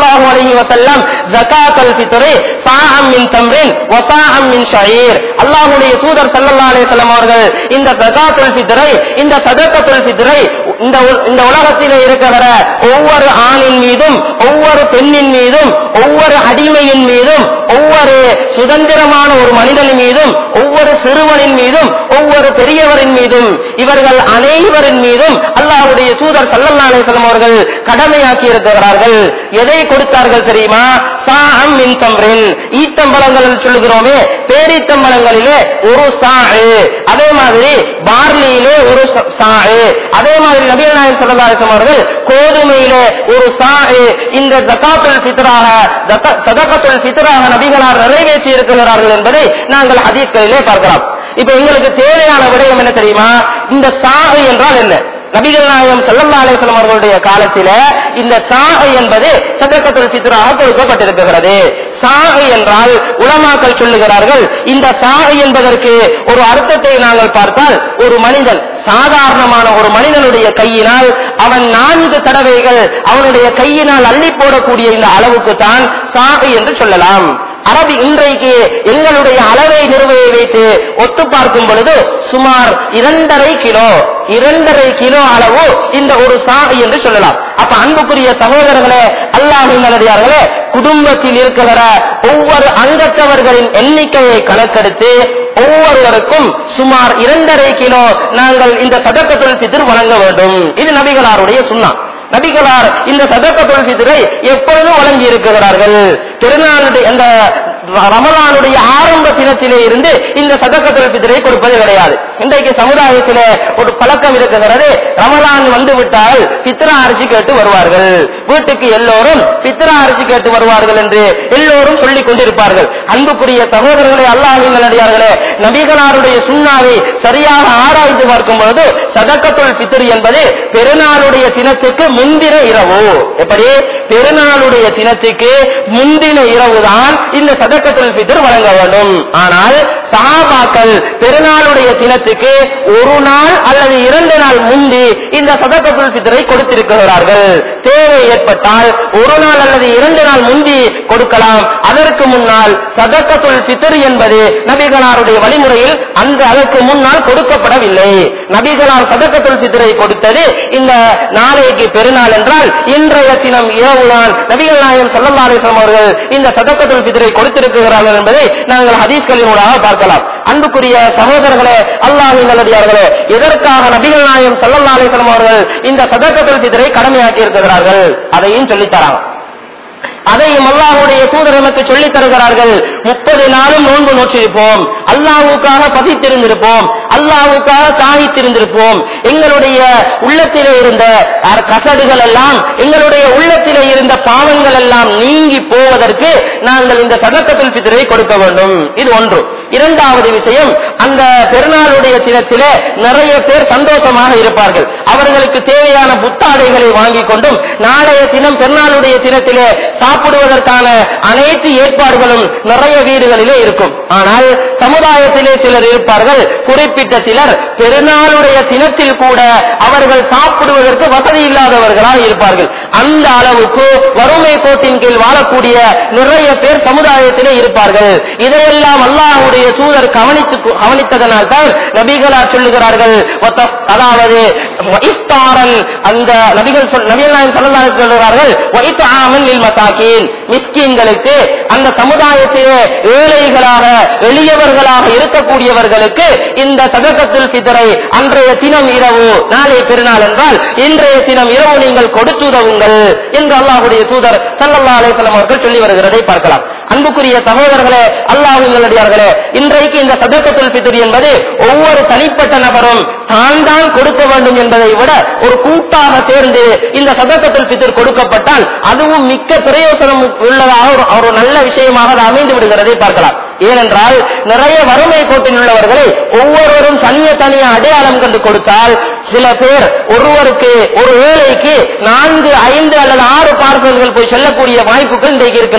ஸல்லல்லாஹு அலைஹி வஸல்லம் ஜகாத்துல் ஃபித்ரி சாஅம் மின் தம்ரின் வ சாஅம் மின் ஷயீர் அல்லாஹ்வுடைய தூதர் ஸல்லல்லாஹு அலைஹி வஸல்லம் அவர்கள் இந்த ஜகாத்துல் ஃபித்ரை இந்த சதகத்துல் ஃபித்ரை இந்த உல- இந்த உலகத்திலே இருக்கிற ஒவ்வொரு ஆணின் மீதும் ஒவ்வொரு பெண்ணின் மீதும் ஒவ்வொரு அடிமையின் மீதும் ஒவ்வொரு சுதந்திரமான ஒரு மனிதனின் மீதும் ஒவ்வொரு சிறுவனின் மீதும் ஒவ்வொரு பெரியவரின் மீதும் இவர்கள் அனைவரின் மீதும் அல்லாஹ்வுடைய தூதர் ஸல்லல்லாஹு அலைஹி வஸல்லம் அவர்கள் கடமையாக்கி இருக்கிறார்கள் எதை கொடுத்தார்கள் தெரியுமா சாஅம் மின் தம்ரின் ஈத்தம்பழங்கள் என்று சொல்லுகிறோமே பேரீத்தம்பழங்களிலே ஒரு சாறு அதே மாதிரி பார்லியிலே ஒரு ச- சாறு அதே மாதிரி நபிகள் நாயகம் ஸல்லல்லாஹு அலைஹி வஸல்லம் அவர்கள் கோதுமையிலே ஒரு சாறு இந்த ஜகாத்துல் ஃபித்ராக ஜக- சதகத்துல் ஃபித்ராக நபிகளார் நிறைவேற்றி இருக்கிறார்கள் என்பதை நாங்கள் ஹதீஸ்களிலே பார்க்கலாம் இப்ப எங்களுக்கு தேவையான விடயம் என்ன தெரியுமா இந்த சாகு என்றால் என்ன நபிகள் நாயகம் ஸல்லல்லாஹு அலைஹி வஸல்லம் அவர்களுடைய காலத்தில இந்த சாகு என்பது சதகத்துல் ஃபித்ராக கொடுக்கப்பட்டிருக்கிறது சாகு என்றால் உலமாக்கள் சொல்லுகிறார்கள் இந்த சாகு என்பதற்கு ஒரு அர்த்தத்தை நாங்கள் பார்த்தால் ஒரு மனிதன் சாதாரணமான ஒரு மனிதனுடைய கையினால் அவன் நான்கு தடவைகள் அவனுடைய கையினால் அள்ளி போடக்கூடிய இந்த அளவுக்கு தான் சாகு என்று சொல்லலாம் அரபி இன்றைக்கு எங்களுடைய அளவை நிறுவையை வைத்து ஒத்து பார்க்கும் பொழுது சுமார் இரண்டரை கிலோ இரண்டரை கிலோ அளவு இந்த ஒரு சாகு என்று சொல்லலாம் அப்ப அன்புக்குரிய சகோதரர்களே அல்லாஹின் நல்லடியார்களே குடும்பத்தில் இருக்கிற ஒவ்வொரு அங்கத்தவர்களின் எண்ணிக்கையை கணக்கெடுத்து ஒவ்வொருவருக்கும் சுமார் இரண்டரை கிலோ நாங்கள் இந்த சதக்கத்துள் பிதிர் வழங்க வேண்டும் இது நபிகளாருடைய சுண்ணா நபிகளார் இந்த சதக்கத்துள் பிதிரை எப்பொழுதும் வழங்கி இருக்கிறார்கள் திருநாளுடைய அந்த ரமலானுடைய ஆரம்ப தினத்திலே இருந்து இந்த சதக்கத்துள் பிதிரை கொடுப்பது கிடையாது இன்றைக்கு சமுதாயத்திலே ஒரு பழக்கம் இருக்கிறது ரமலான் வந்து விட்டால் பித்ரா அரிசி கேட்டு வருவார்கள் வீட்டுக்கு எல்லோரும் பித்ரா அரிசி கேட்டு வருவார்கள் என்று எல்லோரும் சொல்லிக் கொண்டிருப்பார்கள் அன்புக்குரிய சகோதரர்களே அல்லாஹின் நல்லடியார்களே நபிகளாருடைய சுண்ணாவை சரியாக ஆராய்ந்து பார்க்கும் பொழுது சதக்கத்துள் பித்ர் என்பது பெருநாளுடைய தினத்துக்கு முந்தின இரவு எப்படி பெருநாளுடைய தினத்துக்கு முந்தின இரவுதான் இந்த சதக்கத்துள் பித்ர் வழங்க வேண்டும் ஆனால் சஹாபாக்கள் பெருநாளுடைய தினத்துக்கு ஒரு நாள் அல்லது இரண்டு நாள் முந்தி இந்த சதக்கத்துள் பித்ரை கொடுத்திருக்கிறார்கள் தேவை ஏற்பட்டால் ஒரு நாள் அல்லது இரண்டு நாள் முந்தி கொடுக்கலாம் அதற்கு முன்னால் சதக்கத்துள் பித்ர் என்பது நபிகளாருடைய வழிமுறையில் அந்த அதற்கு முன்னால் கொடுக்கப்படவில்லை நபிகளார் சதக்கத்துள் பித்ரை கொடுத்தது இந்த நாளைக்கு பெருநாள் என்றால் இன்றைய தினம் இரவு நாள் நபிகள் நாயகம் ஸல்லல்லாஹு அலைஹி வஸல்லம் அவர்கள் இந்த சதக்கத்துல் பித்ரை கொடுத்திருக்கிறார்கள் என்பதை நாங்கள் ஹதீஸ்களின் ஊடாக பார்க்கலாம் அன்புக்குரிய சகோதரர்களே அல்லாஹ்வின் நல்லடியார்களே எதற்காக நபிகள் நாயகம் ஸல்லல்லாஹு அலைஹி வஸல்லம் அவர்கள் இந்த சதக்கத்துல் பித்ரை கடமையாக்கி இருக்கிறார்கள் அதையும் சொல்லித் தராங்க அதையும் அல்லாஹ்வுடைய தூதர் நமக்கு சொல்லித் தருகிறார்கள் முப்பது நாளும் நோன்பு நோற்றிருப்போம் அல்லாஹ்வுக்காக பசித்திருந்திருப்போம் அல்லாஹ்வுக்காக தாகித்திருந்திருப்போம் எங்களுடைய உள்ளத்திலே இருந்த அர- கசடுகள் எல்லாம் எங்களுடைய உள்ளத்திலே இருந்த பாவங்கள் எல்லாம் நீங்கி போவதற்கு நாங்கள் இந்த சதக்கத்துல் பித்ரை கொடுக்க வேண்டும் இது ஒன்று இரண்டாவது விஷயம் அந்த பெருநாளுடைய தினத்திலே நிறைய பேர் சந்தோஷமாக இருப்பார்கள் அவர்களுக்கு தேவையான புத்தாடைகளை வாங்கிக் கொண்டும் நாளைய தினம் பெருநாளுடைய தினத்திலே சாப்பிடுவதற்கான அனைத்து ஏற்பாடுகளும் நிறைய வீடுகளிலே இருக்கும் ஆனால் சமுதாயத்திலே சிலர் இருப்பார்கள் குறிப்பிட்ட சிலர் பெருநாளுடைய தினத்தில் கூட அவர்கள் சாப்பிடுவதற்கு வசதி இல்லாதவர்களாக இருப்பார்கள் அந்த அளவுக்கு வறுமை கோட்டின் கீழ் வாழக்கூடிய நிறைய பேர் சமுதாயத்திலே இருப்பார்கள் இதையெல்லாம் அல்லாஹ்வுடைய தூதர் கவனித்து கவனித்ததனால் தான் நபிகளார் சொல்லுகிறார்கள் வத்தஃப்- அதாவது இஃப்தாரன் அந்த நபிகள் சொல் நபிகள் நாயகம் ஸல்லல்லாஹு அலைஹி வஸல்லம் சொல்லுகிறார்கள் வைத்ஆமன் லில் மசாகீன் மிஸ்கீன்களுக்கு அந்த சமுதாயத்திலே ஏழைகளாக எளியவர்களாக இருக்கக்கூடியவர்களுக்கு இந்த சதகத்துல் ஃபித்ரை அன்றைய தினம் இரவு நாளை பெருநாள் என்றால் இன்றைய தினம் இரவு நீங்கள் கொடுத்துதவுங்கள் என்று அல்லாஹ்வுடைய தூதர் ஸல்லல்லாஹு அலைஹி வஸல்லம் அவர்கள் சொல்லி வருகிறதை பார்க்கலாம் அன்புக்குரிய சகோதரர்களே அல்லாஹ்வின் நல்லடியார்களே இன்றைக்கு இந்த சதகத்துல் ஃபித்ர் என்பது ஒவ்வொரு தனிப்பட்ட நபரும் தான் தான் கொடுக்க வேண்டும் என்பதை விட ஒரு கூட்டாக சேர்ந்து இந்த சதகத்துல் ஃபித்ர் கொடுக்கப்பட்டால் அதுவும் மிக்க பிரயோசனம் உள்ளதாக ஒரு- ஒரு நல்ல விஷயமாக அது அமைந்து விடுகிறதை பார்க்கலாம் ஏனென்றால் நிறைய வறுமை கோட்டில் உள்ளவர்களை ஒவ்வொருவரும் தனிய தனிய அடையாளம் கண்டு கொடுத்தால் சில பேர் ஒருவருக்கு ஒரு ஏழைக்கு நான்கு ஐந்து அல்லது ஆறு பார்சல்கள் போய் செல்லக்கூடிய வாய்ப்புகள் இன்றைக்கு இருக்கின்றன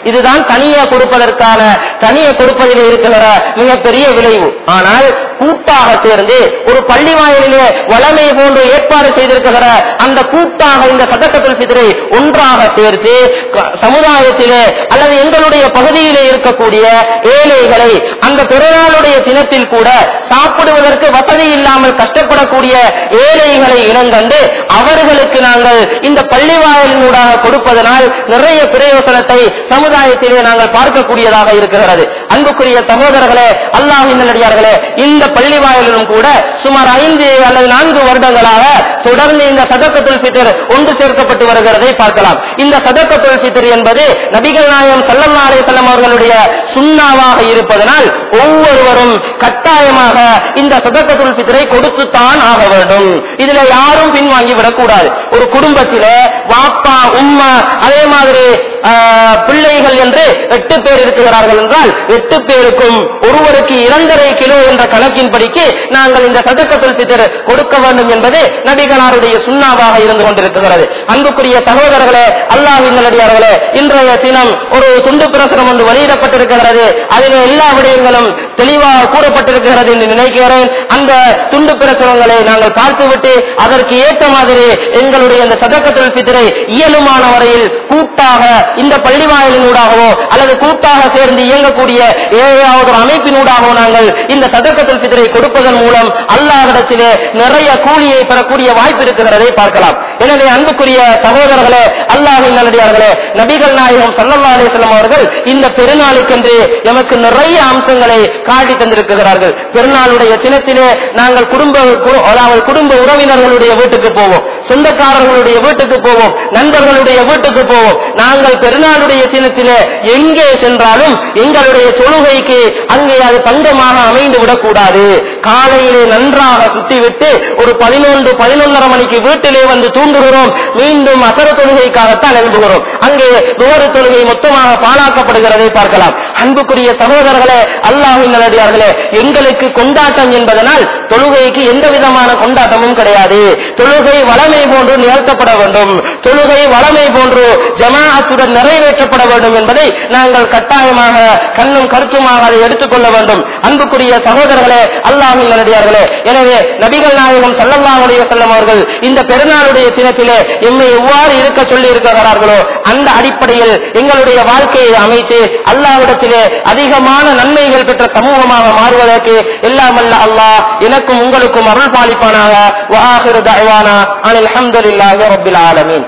இதுதான் தனியே கொடுப்பதற்கான தனியே கொடுப்பதில் இருக்கிற மிகப்பெரிய விளைவு ஆனால் கூட்டாக சேர்ந்து ஒரு பள்ளி வாயிலே வளமை போன்று ஏற்பாடு செய்திருக்கிற அந்த கூட்டாக இந்த சதக்கத்துல் ஃபித்ரை ஒன்றாக சேர்த்து க- சமுதாயத்திலே அல்லது எங்களுடைய பகுதியிலே இருக்கக்கூடிய ஏழைகளை அந்த பிறநாளுடைய தினத்தில் கூட சாப்பிடுவதற்கு வசதி இல்லாமல் கஷ்டப்படக்கூடிய ஏழைகளை இனங்கண்டு அவர்களுக்கு நாங்கள் இந்த பள்ளி வாயிலினூடாக கொடுப்பதனால் நிறைய பிரயோசனத்தை சமுதாயத்திலே நாங்கள் பார்க்கக்கூடியதாக இருக்கிறது அன்புக்குரிய சகோதரர்களே அல்லாஹின் நல்லடியார்களே இந்த பள்ளி வாயிலும் கூட சுமார் ஐந்து அல்லது நான்கு வருடங்களாக தொடர்ந்து இந்த சதக்கத்துல் ஃபித்ர் ஒன்று சேர்க்கப்பட்டு வருகிறதை பார்க்கலாம் இந்த சதக்கத்துல் ஃபித்ர் என்பது நபிகள் நாயகம் ஸல்லல்லாஹு அலைஹி வஸல்லம் அவர்களுடைய சுண்ணாவாக இருப்பதனால் ஒவ்வொருவரும் கட்டாயமாக இந்த சதக்கத்துல் ஃபித்ரை கொடுத்துத்தான் ஆக வேண்டும் இதுல யாரும் பின்வாங்கி விடக்கூடாது ஒரு குடும்பத்திலே வாப்பா உம்மா அதே மாதிரி ஆஹ், பிள்ளைகள் என்று எட்டு பேர் இருக்கிறார்கள் என்றால் எட்டு பேருக்கும் ஒருவருக்கு இரண்டரை கிலோ என்ற கணக்கின்படிக்கு நாங்கள் இந்த சதக்கத்துல் ஃபித்ர் கொடுக்க வேண்டும் என்பது நபிகளாருடைய சுண்ணாவாக இருந்து கொண்டிருக்கிறது அன்புக்குரிய சகோதரர்களே அல்லாஹ்வின் நல்லடியார்களே இன்றைய தினம் ஒரு துண்டு பிரசுரம் ஒன்று வெளியிடப்பட்டிருக்கிறது அதில் எல்லா விடயங்களும் தெளிவாக கூறப்பட்டிருக்கிறது என்று நினைக்கிறேன் அந்த துண்டு பிரசுரங்களை நாங்கள் பார்த்துவிட்டு அதற்கு ஏற்ற மாதிரி எங்களுடைய இந்த சதக்கத்துல் ஃபித்ரை இயலுமான வரையில் கூட்டாக இந்த பள்ளி வாயிலினூடாகவோ அல்லது கூட்டாக சேர்ந்து இயங்கக்கூடிய ஏதாவது ஒரு அமைப்பினூடாகவோ நாங்கள் இந்த சதக்கத்துல் ஃபித்ரை கொடுப்பதன் மூலம் அல்லாஹ்விடத்திலே நிறைய கூலியை பெறக்கூடிய வாய்ப்பு இருக்கிறதை பார்க்கலாம் எனவே அன்புக்குரிய சகோதரர்களே அல்லாஹின் நல்லடியார்களே நபிகள் நாயகம் ஸல்லல்லாஹு அலைஹி வஸல்லம் அவர்கள் இந்த பெருநாளுக்கென்று எமக்கு நிறைய அம்சங்களை காட்டி தந்திருக்கிறார்கள் பெருநாளுடைய தினத்திலே நாங்கள் குடும்ப கு- அதாவது குடும்ப உறவினர்களுடைய வீட்டுக்கு போவோம் சொந்தக்காரர்களுடைய வீட்டுக்கு போவோம் நண்பர்களுடைய வீட்டுக்கு போவோம் நாங்கள் பெருநாளுடைய தினத்திலே எங்கே சென்றாலும் எங்களுடைய தொழுகைக்கு அங்கே அது பங்கமாக அமைந்து விடக்கூடாது காலையிலே நன்றாக சுத்திவிட்டு ஒரு பதினொன்று பதினொன்றரை மணிக்கு வீட்டிலே வந்து தூங்குகிறோம் மீண்டும் அசர தொழுகைக்காகத்தான் எழும்புகிறோம் அங்கே துவர தொழுகை மொத்தமாக பாழாக்கப்படுகிறதை பார்க்கலாம் அன்புக்குரிய சகோதரர்களே அல்லாஹின் நல்லடியார்களே எங்களுக்கு கொண்டாட்டம் என்பதனால் தொழுகைக்கு எந்த விதமான கொண்டாட்டமும் கிடையாது தொழுகை வளமை போன்று நிகழ்த்தப்பட வேண்டும் தொழுகை வளமை போன்று ஜமாஅத்துடன் நிறைவேற்றப்பட வேண்டும் என்பதை நாங்கள் கட்டாயமாக கண்ணும் கருத்துமாக அதை எடுத்துக்கொள்ள வேண்டும் அன்புக்குரிய சகோதரர்களே அல்லாஹின் நல்லடியார்களே எனவே நபிகள் நாயகம் ஸல்லல்லாஹு அலைஹி வஸல்லம் அவர்கள் இந்த பெருநாளுடைய தினத்திலே எம்மை எவ்வாறு இருக்க சொல்லி இருக்கிறார்களோ அந்த அடிப்படையில் எங்களுடைய வாழ்க்கையை அமைத்து அல்லாஹ்விடத்திலே அதிகமான நன்மைகள் பெற்ற சமூகமாக மாறுவதற்கு எல்லாம் அல்ல அல்லாஹ் எனக்கும் உங்களுக்கும் அருள் பாலிப்பானாக வஆஹிரு தஅவானா அனில் ஹம்துலில்லாஹி ரப்பில் ஆலமீன்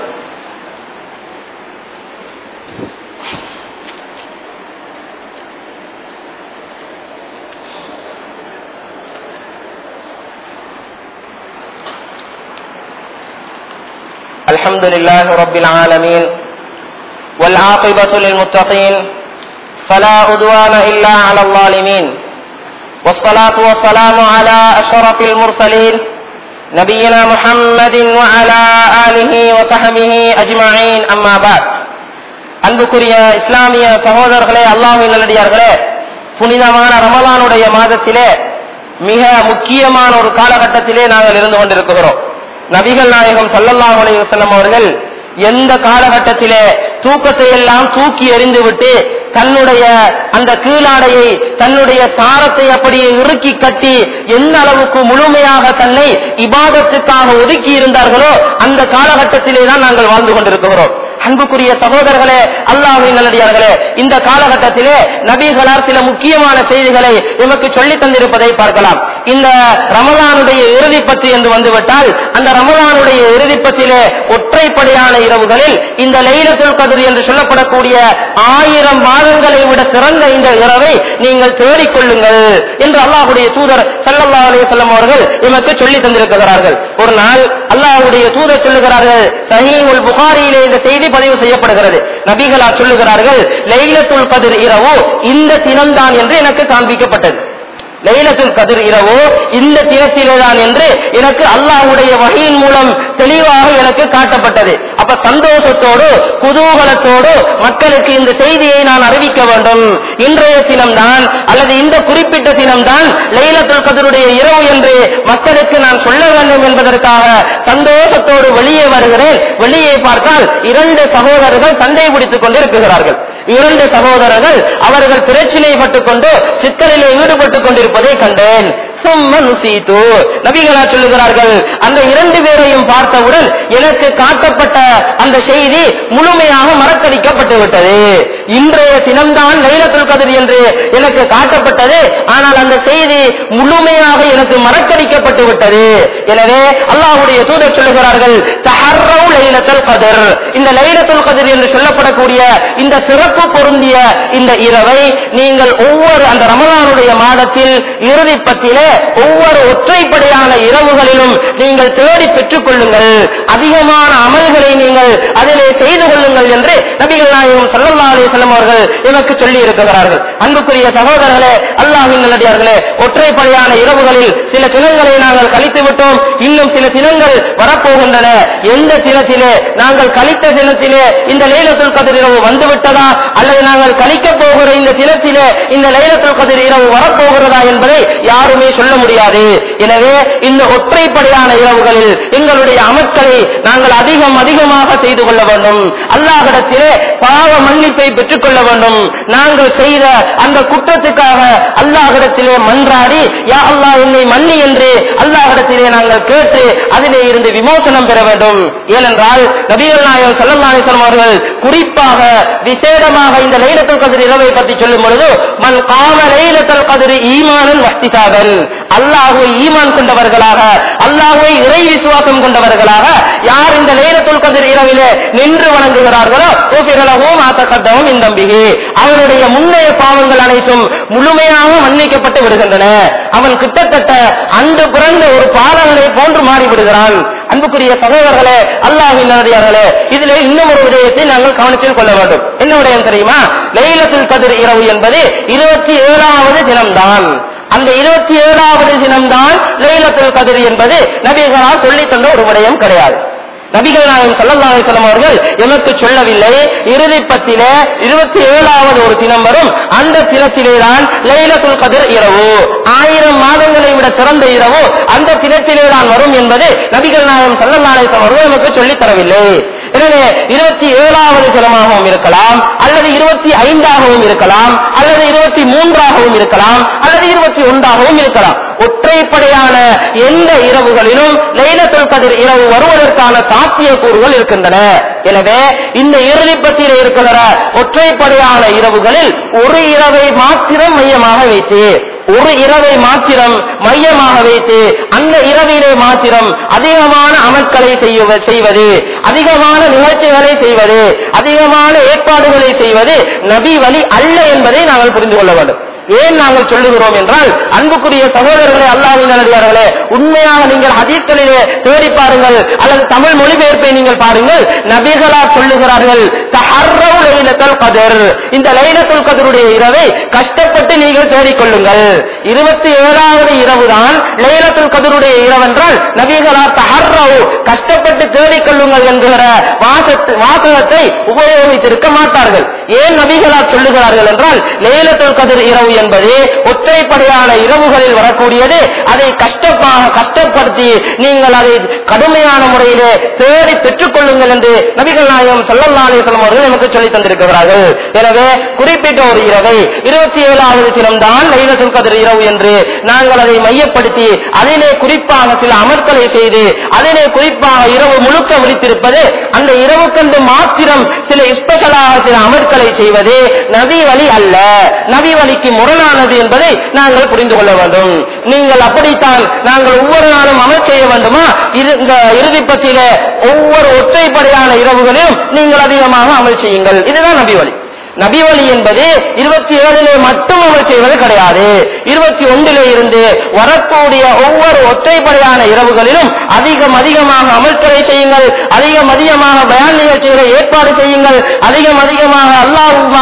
الحمد لله رب العالمين والعاقبة للمتقين فلا عدوان إلا على الظالمين والصلاة والسلام على أشرف المرسلين نبينا محمد وعلى آله وصحبه أجمعين أما بعد அன்புக்குரிய இஸ்லாமிய சகோதரர்களே அல்லாஹ்வின் நல்லடியார்களே புனிதமான ரமலானுடைய மாதத்திலே மிக முக்கியமான ஒரு காலகட்டத்திலே நாங்கள் இருந்து கொண்டிருக்கிறோம் நபிகள் நாயகம் ஸல்லல்லாஹு அலைஹி வஸல்லம் அவர்கள் எந்த காலகட்டத்திலே தூக்கத்தை எல்லாம் தூக்கி எறிந்துவிட்டு தன்னுடைய அந்த கீழாடையை தன்னுடைய சாரத்தை அப்படியே இறுக்கி கட்டி எந்த அளவுக்கு முழுமையாக தன்னை இபாதத்துக்காக ஒதுக்கி இருந்தார்களோ அந்த காலகட்டத்திலே தான் நாங்கள் வாழ்ந்து கொண்டிருக்கிறோம் அன்புக்குரிய சகோதரர்களே அல்லாஹ்வின் நல்லடியார்களே இந்த காலகட்டத்திலே நபிகளார் சில முக்கியமான செய்திகளை எமக்கு சொல்லித் தந்திருப்பதை பார்க்கலாம் இந்த ரமலானுடைய இறுதி பற்றி என்று வந்துவிட்டால் அந்த ரமலானுடைய இறுதி பற்றிலே ஒற்றைப்படையான இரவுகளில் இந்த லைலத்துல் கதிர் என்று சொல்லப்படக்கூடிய ஆயிரம் மாதங்களை விட சிறந்த இந்த இரவை நீங்கள் தேடிக்கொள்ளுங்கள் என்று அல்லாஹ்வுடைய தூதர் ஸல்லல்லாஹு அலைஹி வஸல்லம் அவர்கள் எமக்கு சொல்லித் தந்திருக்கிறார்கள் ஒரு நாள் அல்லாஹ்வுடைய தூதர் சொல்லுகிறார்கள் சஹீஹுல் புகாரியிலே இந்த செய்தி பதிவு செய்யப்படுகிறது நபிகளார் சொல்லுகிறார்கள் லைலத்துல் கதிர் இரவு இந்த தினம்தான் என்று எனக்கு காண்பிக்கப்பட்டது லைலத்துல் கதிர் இரவோ இந்த தினத்திலே தான் என்று எனக்கு அல்லாஹ்வுடைய வகையின் மூலம் தெளிவாக எனக்கு காட்டப்பட்டது அப்ப சந்தோஷத்தோடு குதூகலத்தோடு மக்களுக்கு இந்த செய்தியை நான் அறிவிக்க வேண்டும் இன்றைய தினம்தான் அல்லது இந்த குறிப்பிட்ட தினம்தான் லைலத்துல் கதிருடைய இரவு என்று மக்களுக்கு நான் சொல்ல வேண்டும் என்பதற்காக சந்தோஷத்தோடு வெளியே வருகிறேன் வெளியே பார்த்தால் இரண்டு சகோதரர்கள் சண்டை பிடித்துக் கொண்டு இருக்கிறார்கள் இரண்டு சகோதரர்கள் அவர்கள் பிரச்சினைப்பட்டுக் கொண்டு சிக்கலிலே ஈடுபட்டுக் கொண்டிருப்பதை கண்டேன் சும்ம நுசீது நபிகளா சொல்லுகிறார்கள் அந்த இரண்டு பேரையும் பார்த்தவுடன் எனக்கு காட்டப்பட்ட அந்த செய்தி முழுமையாக மறக்கடிக்கப்பட்டு விட்டது இன்றைய தினம்தான் லைலத்துல் கதிர் என்று எனக்கு காட்டப்பட்டது ஆனால் அந்த செய்தி முழுமையாக எனக்கு மறக்கடிக்கப்பட்டு விட்டது எனவே அல்லாஹ்வுடைய தூதர் சொல்லுகிறார்கள் தஹர்ரவு லைலத்துல் கதிர் இந்த லைலத்துல் கதிர் என்று சொல்லப்படக்கூடிய இந்த சிறப்பு பொருந்திய இந்த இரவை நீங்கள் ஒவ்வொரு அந்த ரமலானுடைய மாதத்தில் இறுதி பத்திலே ஒவ்வொரு ஒற்றைப்படையான இரவுகளிலும் நீங்கள் தேடி பெற்றுக் கொள்ளுங்கள் அதிகமான அமல்களை நீங்கள் அதிலே செய்து கொள்ளுங்கள் என்று நபிகள் நாயகம் ஸல்லல்லாஹு அலைஹி வஸல்லம் அவர்கள் எனக்கு சொல்லி இருக்கிறார்கள் அன்புக்குரிய சகோதரர்களே அல்லாஹ்வின் நல்லடியார்களே ஒற்றைப்படையான இரவுகளில் சில தினங்களை நாங்கள் கழித்து விட்டோம் இன்னும் சில தினங்கள் வரப்போகின்றன எந்த தினத்திலே நாங்கள் கழித்த தினத்திலே இந்த லைலத்துல் கதிர் இரவு வந்துவிட்டதா அல்லது நாங்கள் கழிக்க போகிற இந்த தினத்திலே இந்த லைலத்துல் கதிர் இரவு வரப்போகிறதா என்பதை யாருமே சொல்ல முடியாது எனவே இந்த ஒற்றைப்படையான இரவுகளில் எங்களுடைய அமட்களை நாங்கள் அதிகம் அதிகமாக செய்து கொள்ள வேண்டும் அல்லாஹிடத்திலே பாவ மன்னிப்பை பெற்றுக் கொள்ள வேண்டும் நாங்கள் செய்த அந்த குற்றத்துக்காக அல்லாஹிடத்திலே மன்றாடி யா அல்லாஹ் என்னை மன்னி என்று அல்லாஹிடத்திலே நாங்கள் கேட்டு அதிலே இருந்து விமோசனம் பெற வேண்டும் ஏனென்றால் நபிகள் நாயகம் ஸல்லல்லாஹு அலைஹி வஸல்லம் அவர்கள் குறிப்பாக விசேடமாக இந்த லைலத்துல் கத்ர் இரவை பற்றி சொல்லும் பொழுது மன் காம லைலத்துல் கத்ர் ஈமானன் வஹ்திசாபன் அல்லாஹ்வை ஈமான் கொண்டவர்களாக அல்லாஹ்வை இறை விசுவாசம் கொண்டவர்களாக யார் இந்த லைலத்துல் கத்ர் இரவிலே நின்று வணங்குகிறார்களோ உஃபிரலஹு மா தகத்தவும் மின் தம்பிஹி அவருடைய முன்னைய பாவங்கள் அனைத்தும் முழுமையாக மன்னிக்கப்பட்டு விடுகின்றன அவன் கிட்டத்தட்ட அன்று பிறந்த ஒரு பாலகனை போன்று மாறிவிடுகிறான் அன்புக்குரிய சகோதரர்களே அல்லாஹின் நல்லடியார்களே இதிலே இன்னும் ஒரு விடயத்தை நாங்கள் கவனத்தில் கொள்ள வேண்டும் என்ன விடயம் தெரியுமா லைலத்துல் கதிர் இரவு என்பது இருபத்தி ஏழாவது தினம்தான் அந்த இருபத்தி ஏழாவது தினம்தான் லைலத்துல் கதிர் என்பது நபிகளால் சொல்லித் தந்த ஒரு விடயம் கிடையாது நபிகள் நாயகம் ஸல்லல்லாஹு அலைஹி வஸல்லம் அவர்கள் எமக்கு சொல்லவில்லை இறுதி பத்திலே இருபத்தி ஏழாவது ஒரு தினம் வரும் அந்த தினத்திலே தான் லைலத்துல் கதிர் இரவு ஆயிரம் மாதங்களை விட சிறந்த இரவு அந்த தினத்திலே தான் வரும் என்பது நபிகள் நாயகம் ஸல்லல்லாஹு அலைஹி வஸல்லம் அவர்கள் எமக்கு சொல்லித் தரவில்லை எனவே இருபத்தி ஏழாவது தினமாகவும் இருக்கலாம் அல்லது இருபத்தி ஐந்தாகவும் இருக்கலாம் அல்லது இருபத்தி மூன்றாகவும் இருக்கலாம் அல்லது இருபத்தி ஒன்றாகவும் இருக்கலாம் ஒற்றைப்படையான எந்த இரவுகளிலும் லைலத்துல் கதிர் இரவு வருவதற்கான சாத்தியக்கூறுகள் இருக்கின்றன எனவே இந்த இறுதிப்பத்திலே இருக்கிற ஒற்றைப்படையான இரவுகளில் ஒரு இரவை மாத்திரம் மையமாக வைத்து ஒரு இரவை மாத்திரம் மையமாக வைத்து அந்த இரவிலே மாத்திரம் அதிகமான அமல்களை செய்ய செய்வது அதிகமான நிகழ்ச்சிகளை செய்வது அதிகமான ஏற்பாடுகளை செய்வது நபி வழி அல்ல என்பதை நாங்கள் புரிந்து கொள்ள வேண்டும் ஏன் நாங்கள் சொல்லுகிறோம் என்றால் அன்புக்குரிய சகோதரர்களே அல்லாஹ்வின் நல்லடியார்களே உண்மையாக நீங்கள் ஹதீஸ்களிலே தேடி பாருங்கள் அல்லது தமிழ் மொழிபெயர்ப்பை நீங்கள் பாருங்கள் நபிகளா சொல்லுகிறார்கள் தஹர்ரவு லைலத்துல் கத்ர் இந்த லைலத்துல் கத்ருடைய இரவை கஷ்டப்பட்டு நீங்கள் தேடிக்கொள்ளுங்கள் இருபத்தி ஏழாவது இரவுதான் லைலத்துல் கத்ருடைய இரவென்றால் நபிகளா தஹர்ரவு கஷ்டப்பட்டு தேடிக்கொள்ளுங்கள் என்கிற வாசத்து வாசகத்தை உபயோகித்திருக்க மாட்டார்கள் ஏன் நபிகளா சொல்லுகிறார்கள் என்றால் லைலத்துல் கதிர் இரவு என்பது ஒற்றைப்படையான இரவுகளில் வரக்கூடியது அதை கஷ்டமாக கஷ்டப்படுத்தி நீங்கள் அதை கடுமையான முறையிலே தேடி பெற்றுக் கொள்ளுங்கள் என்று நபிகள் நாயகம் ஸல்லல்லாஹு அலைஹி வஸல்லம் அவர்கள் நமக்கு சொல்லித் தந்திருக்கிறார்கள் எனவே குறிப்பிட்ட ஒரு இரவை இருபத்தி ஏழாவது தினம்தான் லைலத்துல் கதிர் இரவு என்று நாங்கள் அதை மையப்படுத்தி அதிலே குறிப்பாக சில அமர்க்களை செய்து அதிலே குறிப்பாக இரவு முழுக்க விழித்திருப்பது அந்த இரவுக்கென்று மாத்திரம் சில ஸ்பெஷலாக சில அமர்க்களை செய்வது நபி வழி அல்ல நபி வழிக்கு முரணானது என்பதை நாங்கள் புரிந்து கொள்ள வேண்டும் நீங்கள் அப்படித்தான் நாங்கள் ஒவ்வொரு நாளும் அமல் செய்ய வேண்டுமா இரு- இந்த இறுதிப்பத்தில ஒவ்வொரு ஒற்றைப்படையான இரவுகளிலும் நீங்கள் அதிகமாக அமல் செய்யுங்கள் இதுதான் நபி வழி நபி வழி என்பது இருபத்தி ஏழிலே மட்டும் அமல் செய்வது கிடையாது இருபத்தி ஒன்றிலே இருந்து வரக்கூடிய ஒவ்வொரு ஒற்றைப்படையான இரவுகளிலும் அதிகம் அதிகமாக அமல்களை செய்யுங்கள் அதிகம் அதிகமாக பயான் நிகழ்ச்சிகளை ஏற்பாடு செய்யுங்கள் அதிகம் அதிகமாக அல்லாஹ்வால்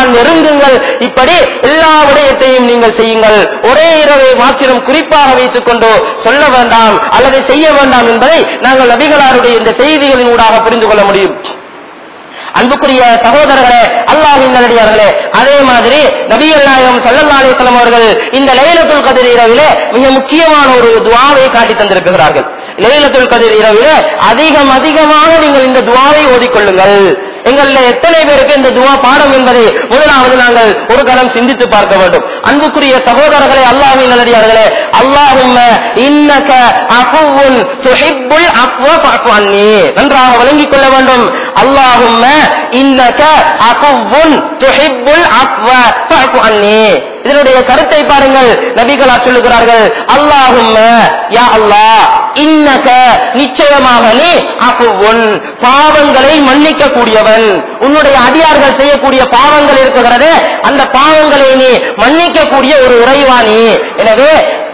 அல்லாஹுடன் நெருங்குங்கள் இப்படி எல்லா விடயத்தையும் நீங்கள் செய்யுங்கள் ஒரே இரவை மாத்திரம் குறிப்பாக வைத்துக் கொண்டு சொல்ல வேண்டாம் அல்லது செய்ய வேண்டாம் என்பதை நாங்கள் நபிகளாருடைய இந்த செய்திகளின் ஊடாக புரிந்து கொள்ள முடியும் அன்புக்குரிய சகோதரர்களே அல்லாஹின் நல்லடியார்களே அதே மாதிரி நபிகள் நாயகம் ஸல்லல்லாஹு அலைஹி வஸல்லம் அவர்கள் இந்த லைலத்துல் கதிர் இரவிலே மிக முக்கியமான ஒரு துஆவை காட்டி தந்திருக்கிறார்கள் லைலத்துல் கதிர் இரவிலே அதிகம் அதிகமாக நீங்கள் இந்த துஆவை ஓதிக்கொள்ளுங்கள் எங்களில் எத்தனை பேருக்கு இந்த துவா பாடம் என்பதை முதலாவது நாங்கள் ஒரு கணம் சிந்தித்து பார்க்க வேண்டும் அன்புக்குரிய சகோதரர்களே அல்லாஹின் நல்லடியார்களே அல்லாஹும்ம இன்னக அஃபுவுன் துஹிப்புல் அஃப்வ ஃபஅஃபு அன்னி நன்றாக விளங்கிக் கொள்ள வேண்டும் அல்லாஹும்ம இன்னக அஃபுவுன் துஹிப்புல் அஃப்வ ஃபஅஃபு அன்னி இதனுடைய கருத்தை பாருங்கள் நபிகளா சொல்லுகிறார்கள் அல்லாஹும்ம யா அல்லாஹ் இன்னக நிச்சயமாக நீ அஃபுவுன் பாவங்களை மன்னிக்க கூடியவன் உன்னுடைய அடியார்கள் செய்யக்கூடிய பாவங்கள் இருக்கிறது அந்த பாவங்களை நீ மன்னிக்க கூடிய ஒரு இறைவாணி எனவே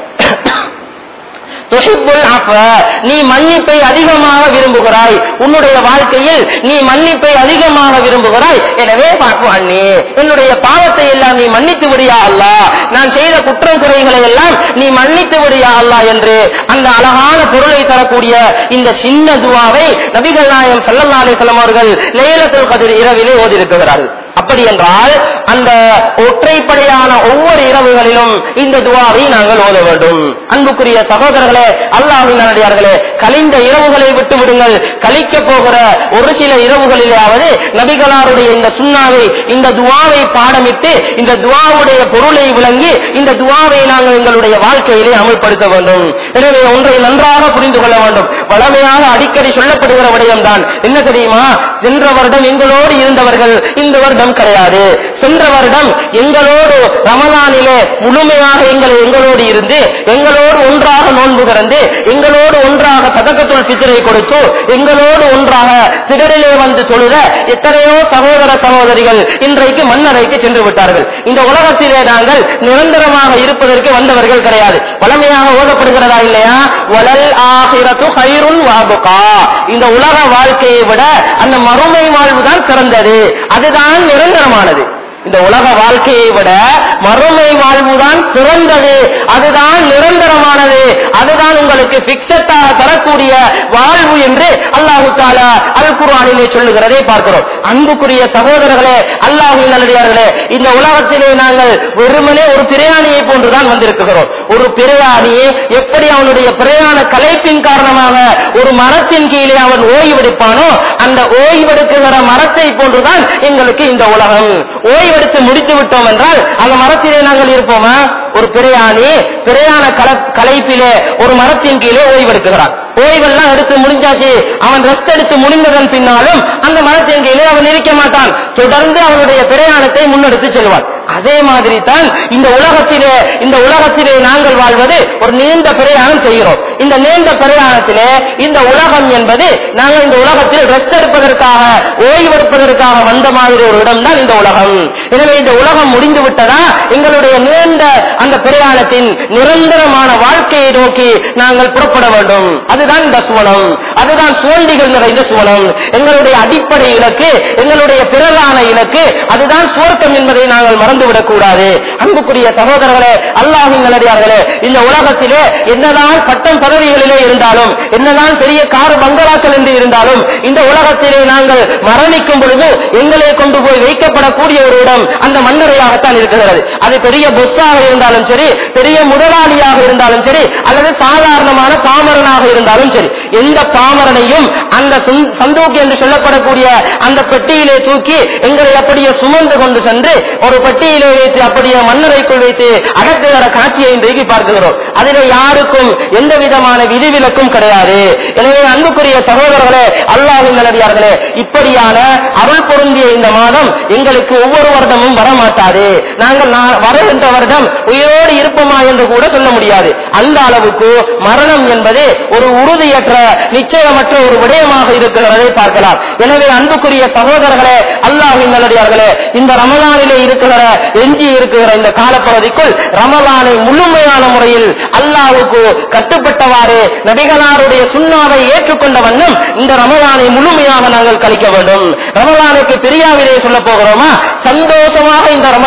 துஹிப்புல் அஃப நீ மன்னிப்பை அதிகமாக விரும்புகிறாய் உன்னுடைய வாழ்க்கையில் நீ மன்னிப்பை அதிகமாக விரும்புகிறாய் எனவே பார்ப்பான் நீ என்னுடைய பாவத்தை எல்லாம் நீ மன்னித்து விடியா அல்லா நான் செய்த குற்றம் குறைகளை எல்லாம் நீ மன்னித்து விடியா அல்லா என்று அந்த அழகான பொருளை தரக்கூடிய இந்த சின்ன துவாவை நபிகள் நாயம் சல்லல்லா அலிஸ்லாம் அவர்கள் லேலத்துல் கதிர் இரவிலே ஓதியிருக்கிறார்கள் அப்படி என்றால் அந்த ஒற்றைப்படையான ஒவ்வொரு இரவுகளிலும் இந்த துவாவை நாங்கள் ஓத வேண்டும் அன்புக்குரிய சகோதரர்களே அல்லாஹின் நல்லடியார்களே கலிந்த இரவுகளை விட்டு விடுங்கள் கழிக்க போகிற ஒரு சில இரவுகளிலாவது நபிகளாருடைய இந்த சுண்ணாவை இந்த துவாவை பாடமிட்டு இந்த துவாவுடைய பொருளை விளங்கி இந்த துவாவை நாங்கள் எங்களுடைய வாழ்க்கையிலே அமல்படுத்த வேண்டும் எனவே ஒன்றை நன்றாக புரிந்து கொள்ள வேண்டும் வளமையாக அடிக்கடி சொல்லப்படுகிற விடயம்தான் என்ன தெரியுமா சென்ற வருடம் எங்களோடு இருந்தவர்கள் இந்த வருடம் கிடையாது சென்ற வருடம் எங்களோடு ரமலானிலே முழுமையாக எங்களை எங்களோடு இருந்து எங்களோடு ஒன்றாக நோன்பு திறந்து எங்களோடு ஒன்றாக சதகத்துள் பித்திரை கொடுத்து எங்களோடு ஒன்றாக திடரிலே வந்து தொழுத எத்தனையோ சகோதர சகோதரிகள் இன்றைக்கு மண்ணறைக்கு சென்று விட்டார்கள் இந்த உலகத்திலே நாங்கள் நிரந்தரமாக இருப்பதற்கு வந்தவர்கள் கிடையாது வளமையாக ஓதப்படுகிறதா இல்லையா வலல் ஆகிரத்து ஹைருன் வாபுகா இந்த உலக வாழ்க்கையை விட அந்த மறுமை வாழ்வுதான் சிறந்தது அதுதான் நிரந்தரமானது இந்த உலக வாழ்க்கையை விட மறுமை வாழ்வுதான் சிறந்தது அதுதான் நிரந்தரமானது அதுதான் உங்களுக்கு பிக்சட்டாக தரக்கூடிய வாழ்வு என்று அல்லாஹு தாலா அல் குர்ஆனிலே சொல்லுகிறதை பார்க்கிறோம் அன்புக்குரிய சகோதரர்களே அல்லாஹு நல்லடியார்களே இந்த உலகத்திலே நாங்கள் வெறுமனே ஒரு பிரயாணியை போன்றுதான் வந்திருக்கிறோம் ஒரு பிரயாணி எப்படி அவனுடைய பிரயாண கலைப்பின் காரணமாக ஒரு மரத்தின் கீழே அவன் ஓய்வெடுப்பானோ அந்த ஓய்வெடுக்கிற மரத்தை போன்றுதான் எங்களுக்கு இந்த உலகம் ஓய்வெடுத்து முடித்து விட்டோம் என்றால் அந்த மரத்திலே நாங்கள் இருப்போமா ஒரு பிரயாணி பிரயாண கல- கலைப்பிலே ஒரு மரத்தின் கீழே ஓய்வெடுக்கிறான் ஓய்வெல்லாம் எடுத்து முடிஞ்சாச்சு அவன் ரெஸ்ட் எடுத்து முடிந்ததன் பின்னாலும் அந்த மரத்தின் கீழே அவன் இருக்க மாட்டான் தொடர்ந்து அவனுடைய பிரயாணத்தை முன்னெடுத்து செல்வான் அதே மாதிரி தான் இந்த உலகத்திலே இந்த உலகத்திலே நாங்கள் வாழ்வது ஒரு நீண்ட பிரயாணம் செய்கிறோம் இந்த நீண்ட பிரயாணத்திலே இந்த உலகம் என்பது நாங்கள் இந்த உலகத்தில் ரெஸ்ட் எடுப்பதற்காக ஓய்வெடுப்பதற்காக வந்த மாதிரி ஒரு இடம் தான் இந்த உலகம் எனவே இந்த உலகம் முடிந்து விட்டதா எங்களுடைய நீண்ட அந்த பிரயாணத்தின் நிரந்தரமான வாழ்க்கையை நோக்கி நாங்கள் புறப்பட வேண்டும் அதுதான் இந்த சுவனம் அதுதான் சோல்டிகள் நிறைந்த சுவனம் எங்களுடைய அடிப்படை இலக்கு எங்களுடைய பிறகான இலக்கு அதுதான் சுவர்க்கம் என்பதை நாங்கள் மறந்துவிடக் கூடாது அன்புக்குரிய சகோதரர்களே அல்லாஹின் நல்லடியார்களே இந்த உலகத்திலே என்னதான் பட்டம் பதவிகளிலே இருந்தாலும் என்னதான் பெரிய கார் பங்களாக்கள் என்று இருந்தாலும் இந்த உலகத்திலே நாங்கள் மரணிக்கும் பொழுது எங்களை கொண்டு போய் வைக்கப்படக்கூடிய ஒரு இடம் அந்த மண்ணறையாகத்தான் இருக்கிறது அது பெரிய பொஸ்ஸாக இருந்தாலும் சரி பெரிய முதலாளியாக இருந்தாலும் சரி அல்லது சாதாரணமான பாமரனாக இருந்தாலும் சரி எந்த பாமரனையும் அந்த சுந்- சந்தூக்கு என்று சொல்லப்படக்கூடிய அந்த பெட்டியிலே தூக்கி எங்களை அப்படியே சுமந்து கொண்டு சென்று ஒரு பெட்டியிலே வைத்து அப்படியே மண்ணறைக்குள் வைத்து அடக்குகிற காட்சியை இன்றைக்கு பார்க்கிறோம் அதிலே யாருக்கும் எந்த விதமான விதிவிலக்கும் கிடையாது எனவே அன்புக்குரிய சகோதரர்களே அல்லாஹின் நல்லடியார்களே இப்படியான அருள் பொருந்திய இந்த மாதம் எங்களுக்கு ஒவ்வொரு வருடமும் வரமாட்டாது நாங்கள் நா- வருகின்ற வருடம் உயிரோடு இருப்போமா என்று கூட சொல்ல முடியாது அந்த அளவுக்கு மரணம் என்பது ஒரு உறுதியற்ற நிச்சயமற்ற ஒரு விடயமாக இருக்கிறதை பார்க்கலாம் எனவே அன்புக்குரிய சகோதரர்களே அல்லாஹின் நல்லடியார்களே இந்த ரமலானிலே இருக்கிற எஞ்சி இருக்கிற இந்த காலப்பகுதிக்குள் ரமலானை முழுமையான முறையில் அல்லாஹுக்கு கட்டுப்பட்டவாறு நபிகளாருடைய சுண்ணாவை ஏற்றுக்கொண்ட வண்ணம் இந்த ரமலானை முழுமையாக நாங்கள் கழிக்க வேண்டும் ரமலானுக்கு பிரியாவிலே சொல்ல போகிறோமா சந்தோஷமாக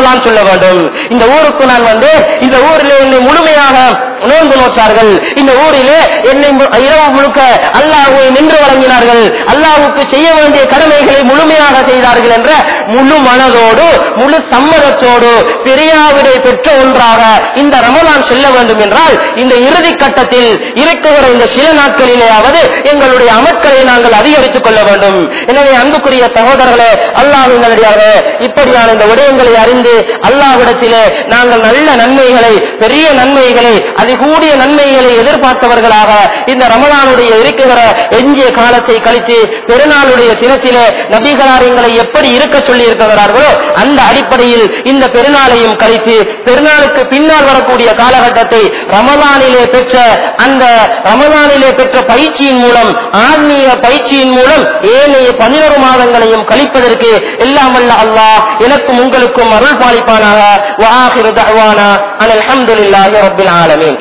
ரமலான் சொல்ல வேண்டும் இந்த ஊருக்கு நான் வந்து இந்த ஊரிலே என்னை முழுமையாக நோன்பு நோற்றார்கள் இந்த ஊரிலே என்னை மு- இரவு முழுக்க அல்லாஹ்வை நின்று வழங்கினார்கள் அல்லாஹ்வுக்கு செய்ய வேண்டிய கடமைகளை முழுமையாக செய்தார்கள் என்ற முழு மனதோடு முழு சம்மதத்தோடு பெரியாவிடை பெற்ற ஒன்றாக இந்த ரமலான் செல்ல வேண்டும் என்றால் இந்த இறுதி கட்டத்தில் இருக்குகிற இந்த சில நாட்களிலேயாவது எங்களுடைய அமட்களை நாங்கள் அதிகரித்துக் கொள்ள வேண்டும் எனவே அன்புக்குரிய சகோதரர்களே அல்லாஹினுடையாக இப்படியான இந்த விடயங்களை அறிந்து அல்லாஹ்விடத்திலே நாங்கள் நல்ல நன்மைகளை பெரிய நன்மைகளை அதிகூடிய நன்மைகளை எதிர்பார்த்தவர்களாக இந்த ரமலானுடைய இருக்குகிற எஞ்சிய காலத்தை கழித்து பெருநாளுடைய தினத்திலே நபிகளார் எங்களை எப்படி இருக்க சொல்லி இருக்கிறார்களோ அந்த அடிப்படையில் இந்த பெருநாளையும் கழித்து பெருநாளுக்கு பின்னால் வரக்கூடிய காலகட்டத்தை ரமலானிலே பெற்ற அந்த ரமலானிலே பெற்ற பயிற்சியின் மூலம் ஆன்மீக பயிற்சியின் மூலம் ஏனைய பதினோரு மாதங்களையும் கழிப்பதற்கு எல்லாம் வல்ல அல்லாஹ் எனக்கும் உங்களுக்கும் அருள் பாலிப்பானாக வஆகிரு தஅவானா அனில் ஹம்துலில்லாஹி ரப்பில் ஆலமீன்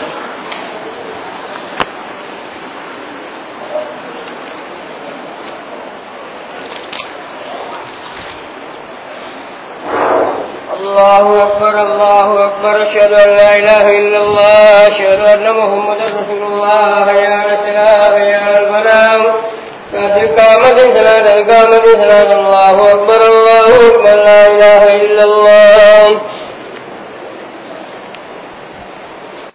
الله أكبر الله أكبر أشهد أن لا إله إلا الله أشهد أن محمدا رسول الله حي على السلام حي على الفلاح قد قامت الصلاة قامت الصلاة الله أكبر الله أكبر لا إله إلا الله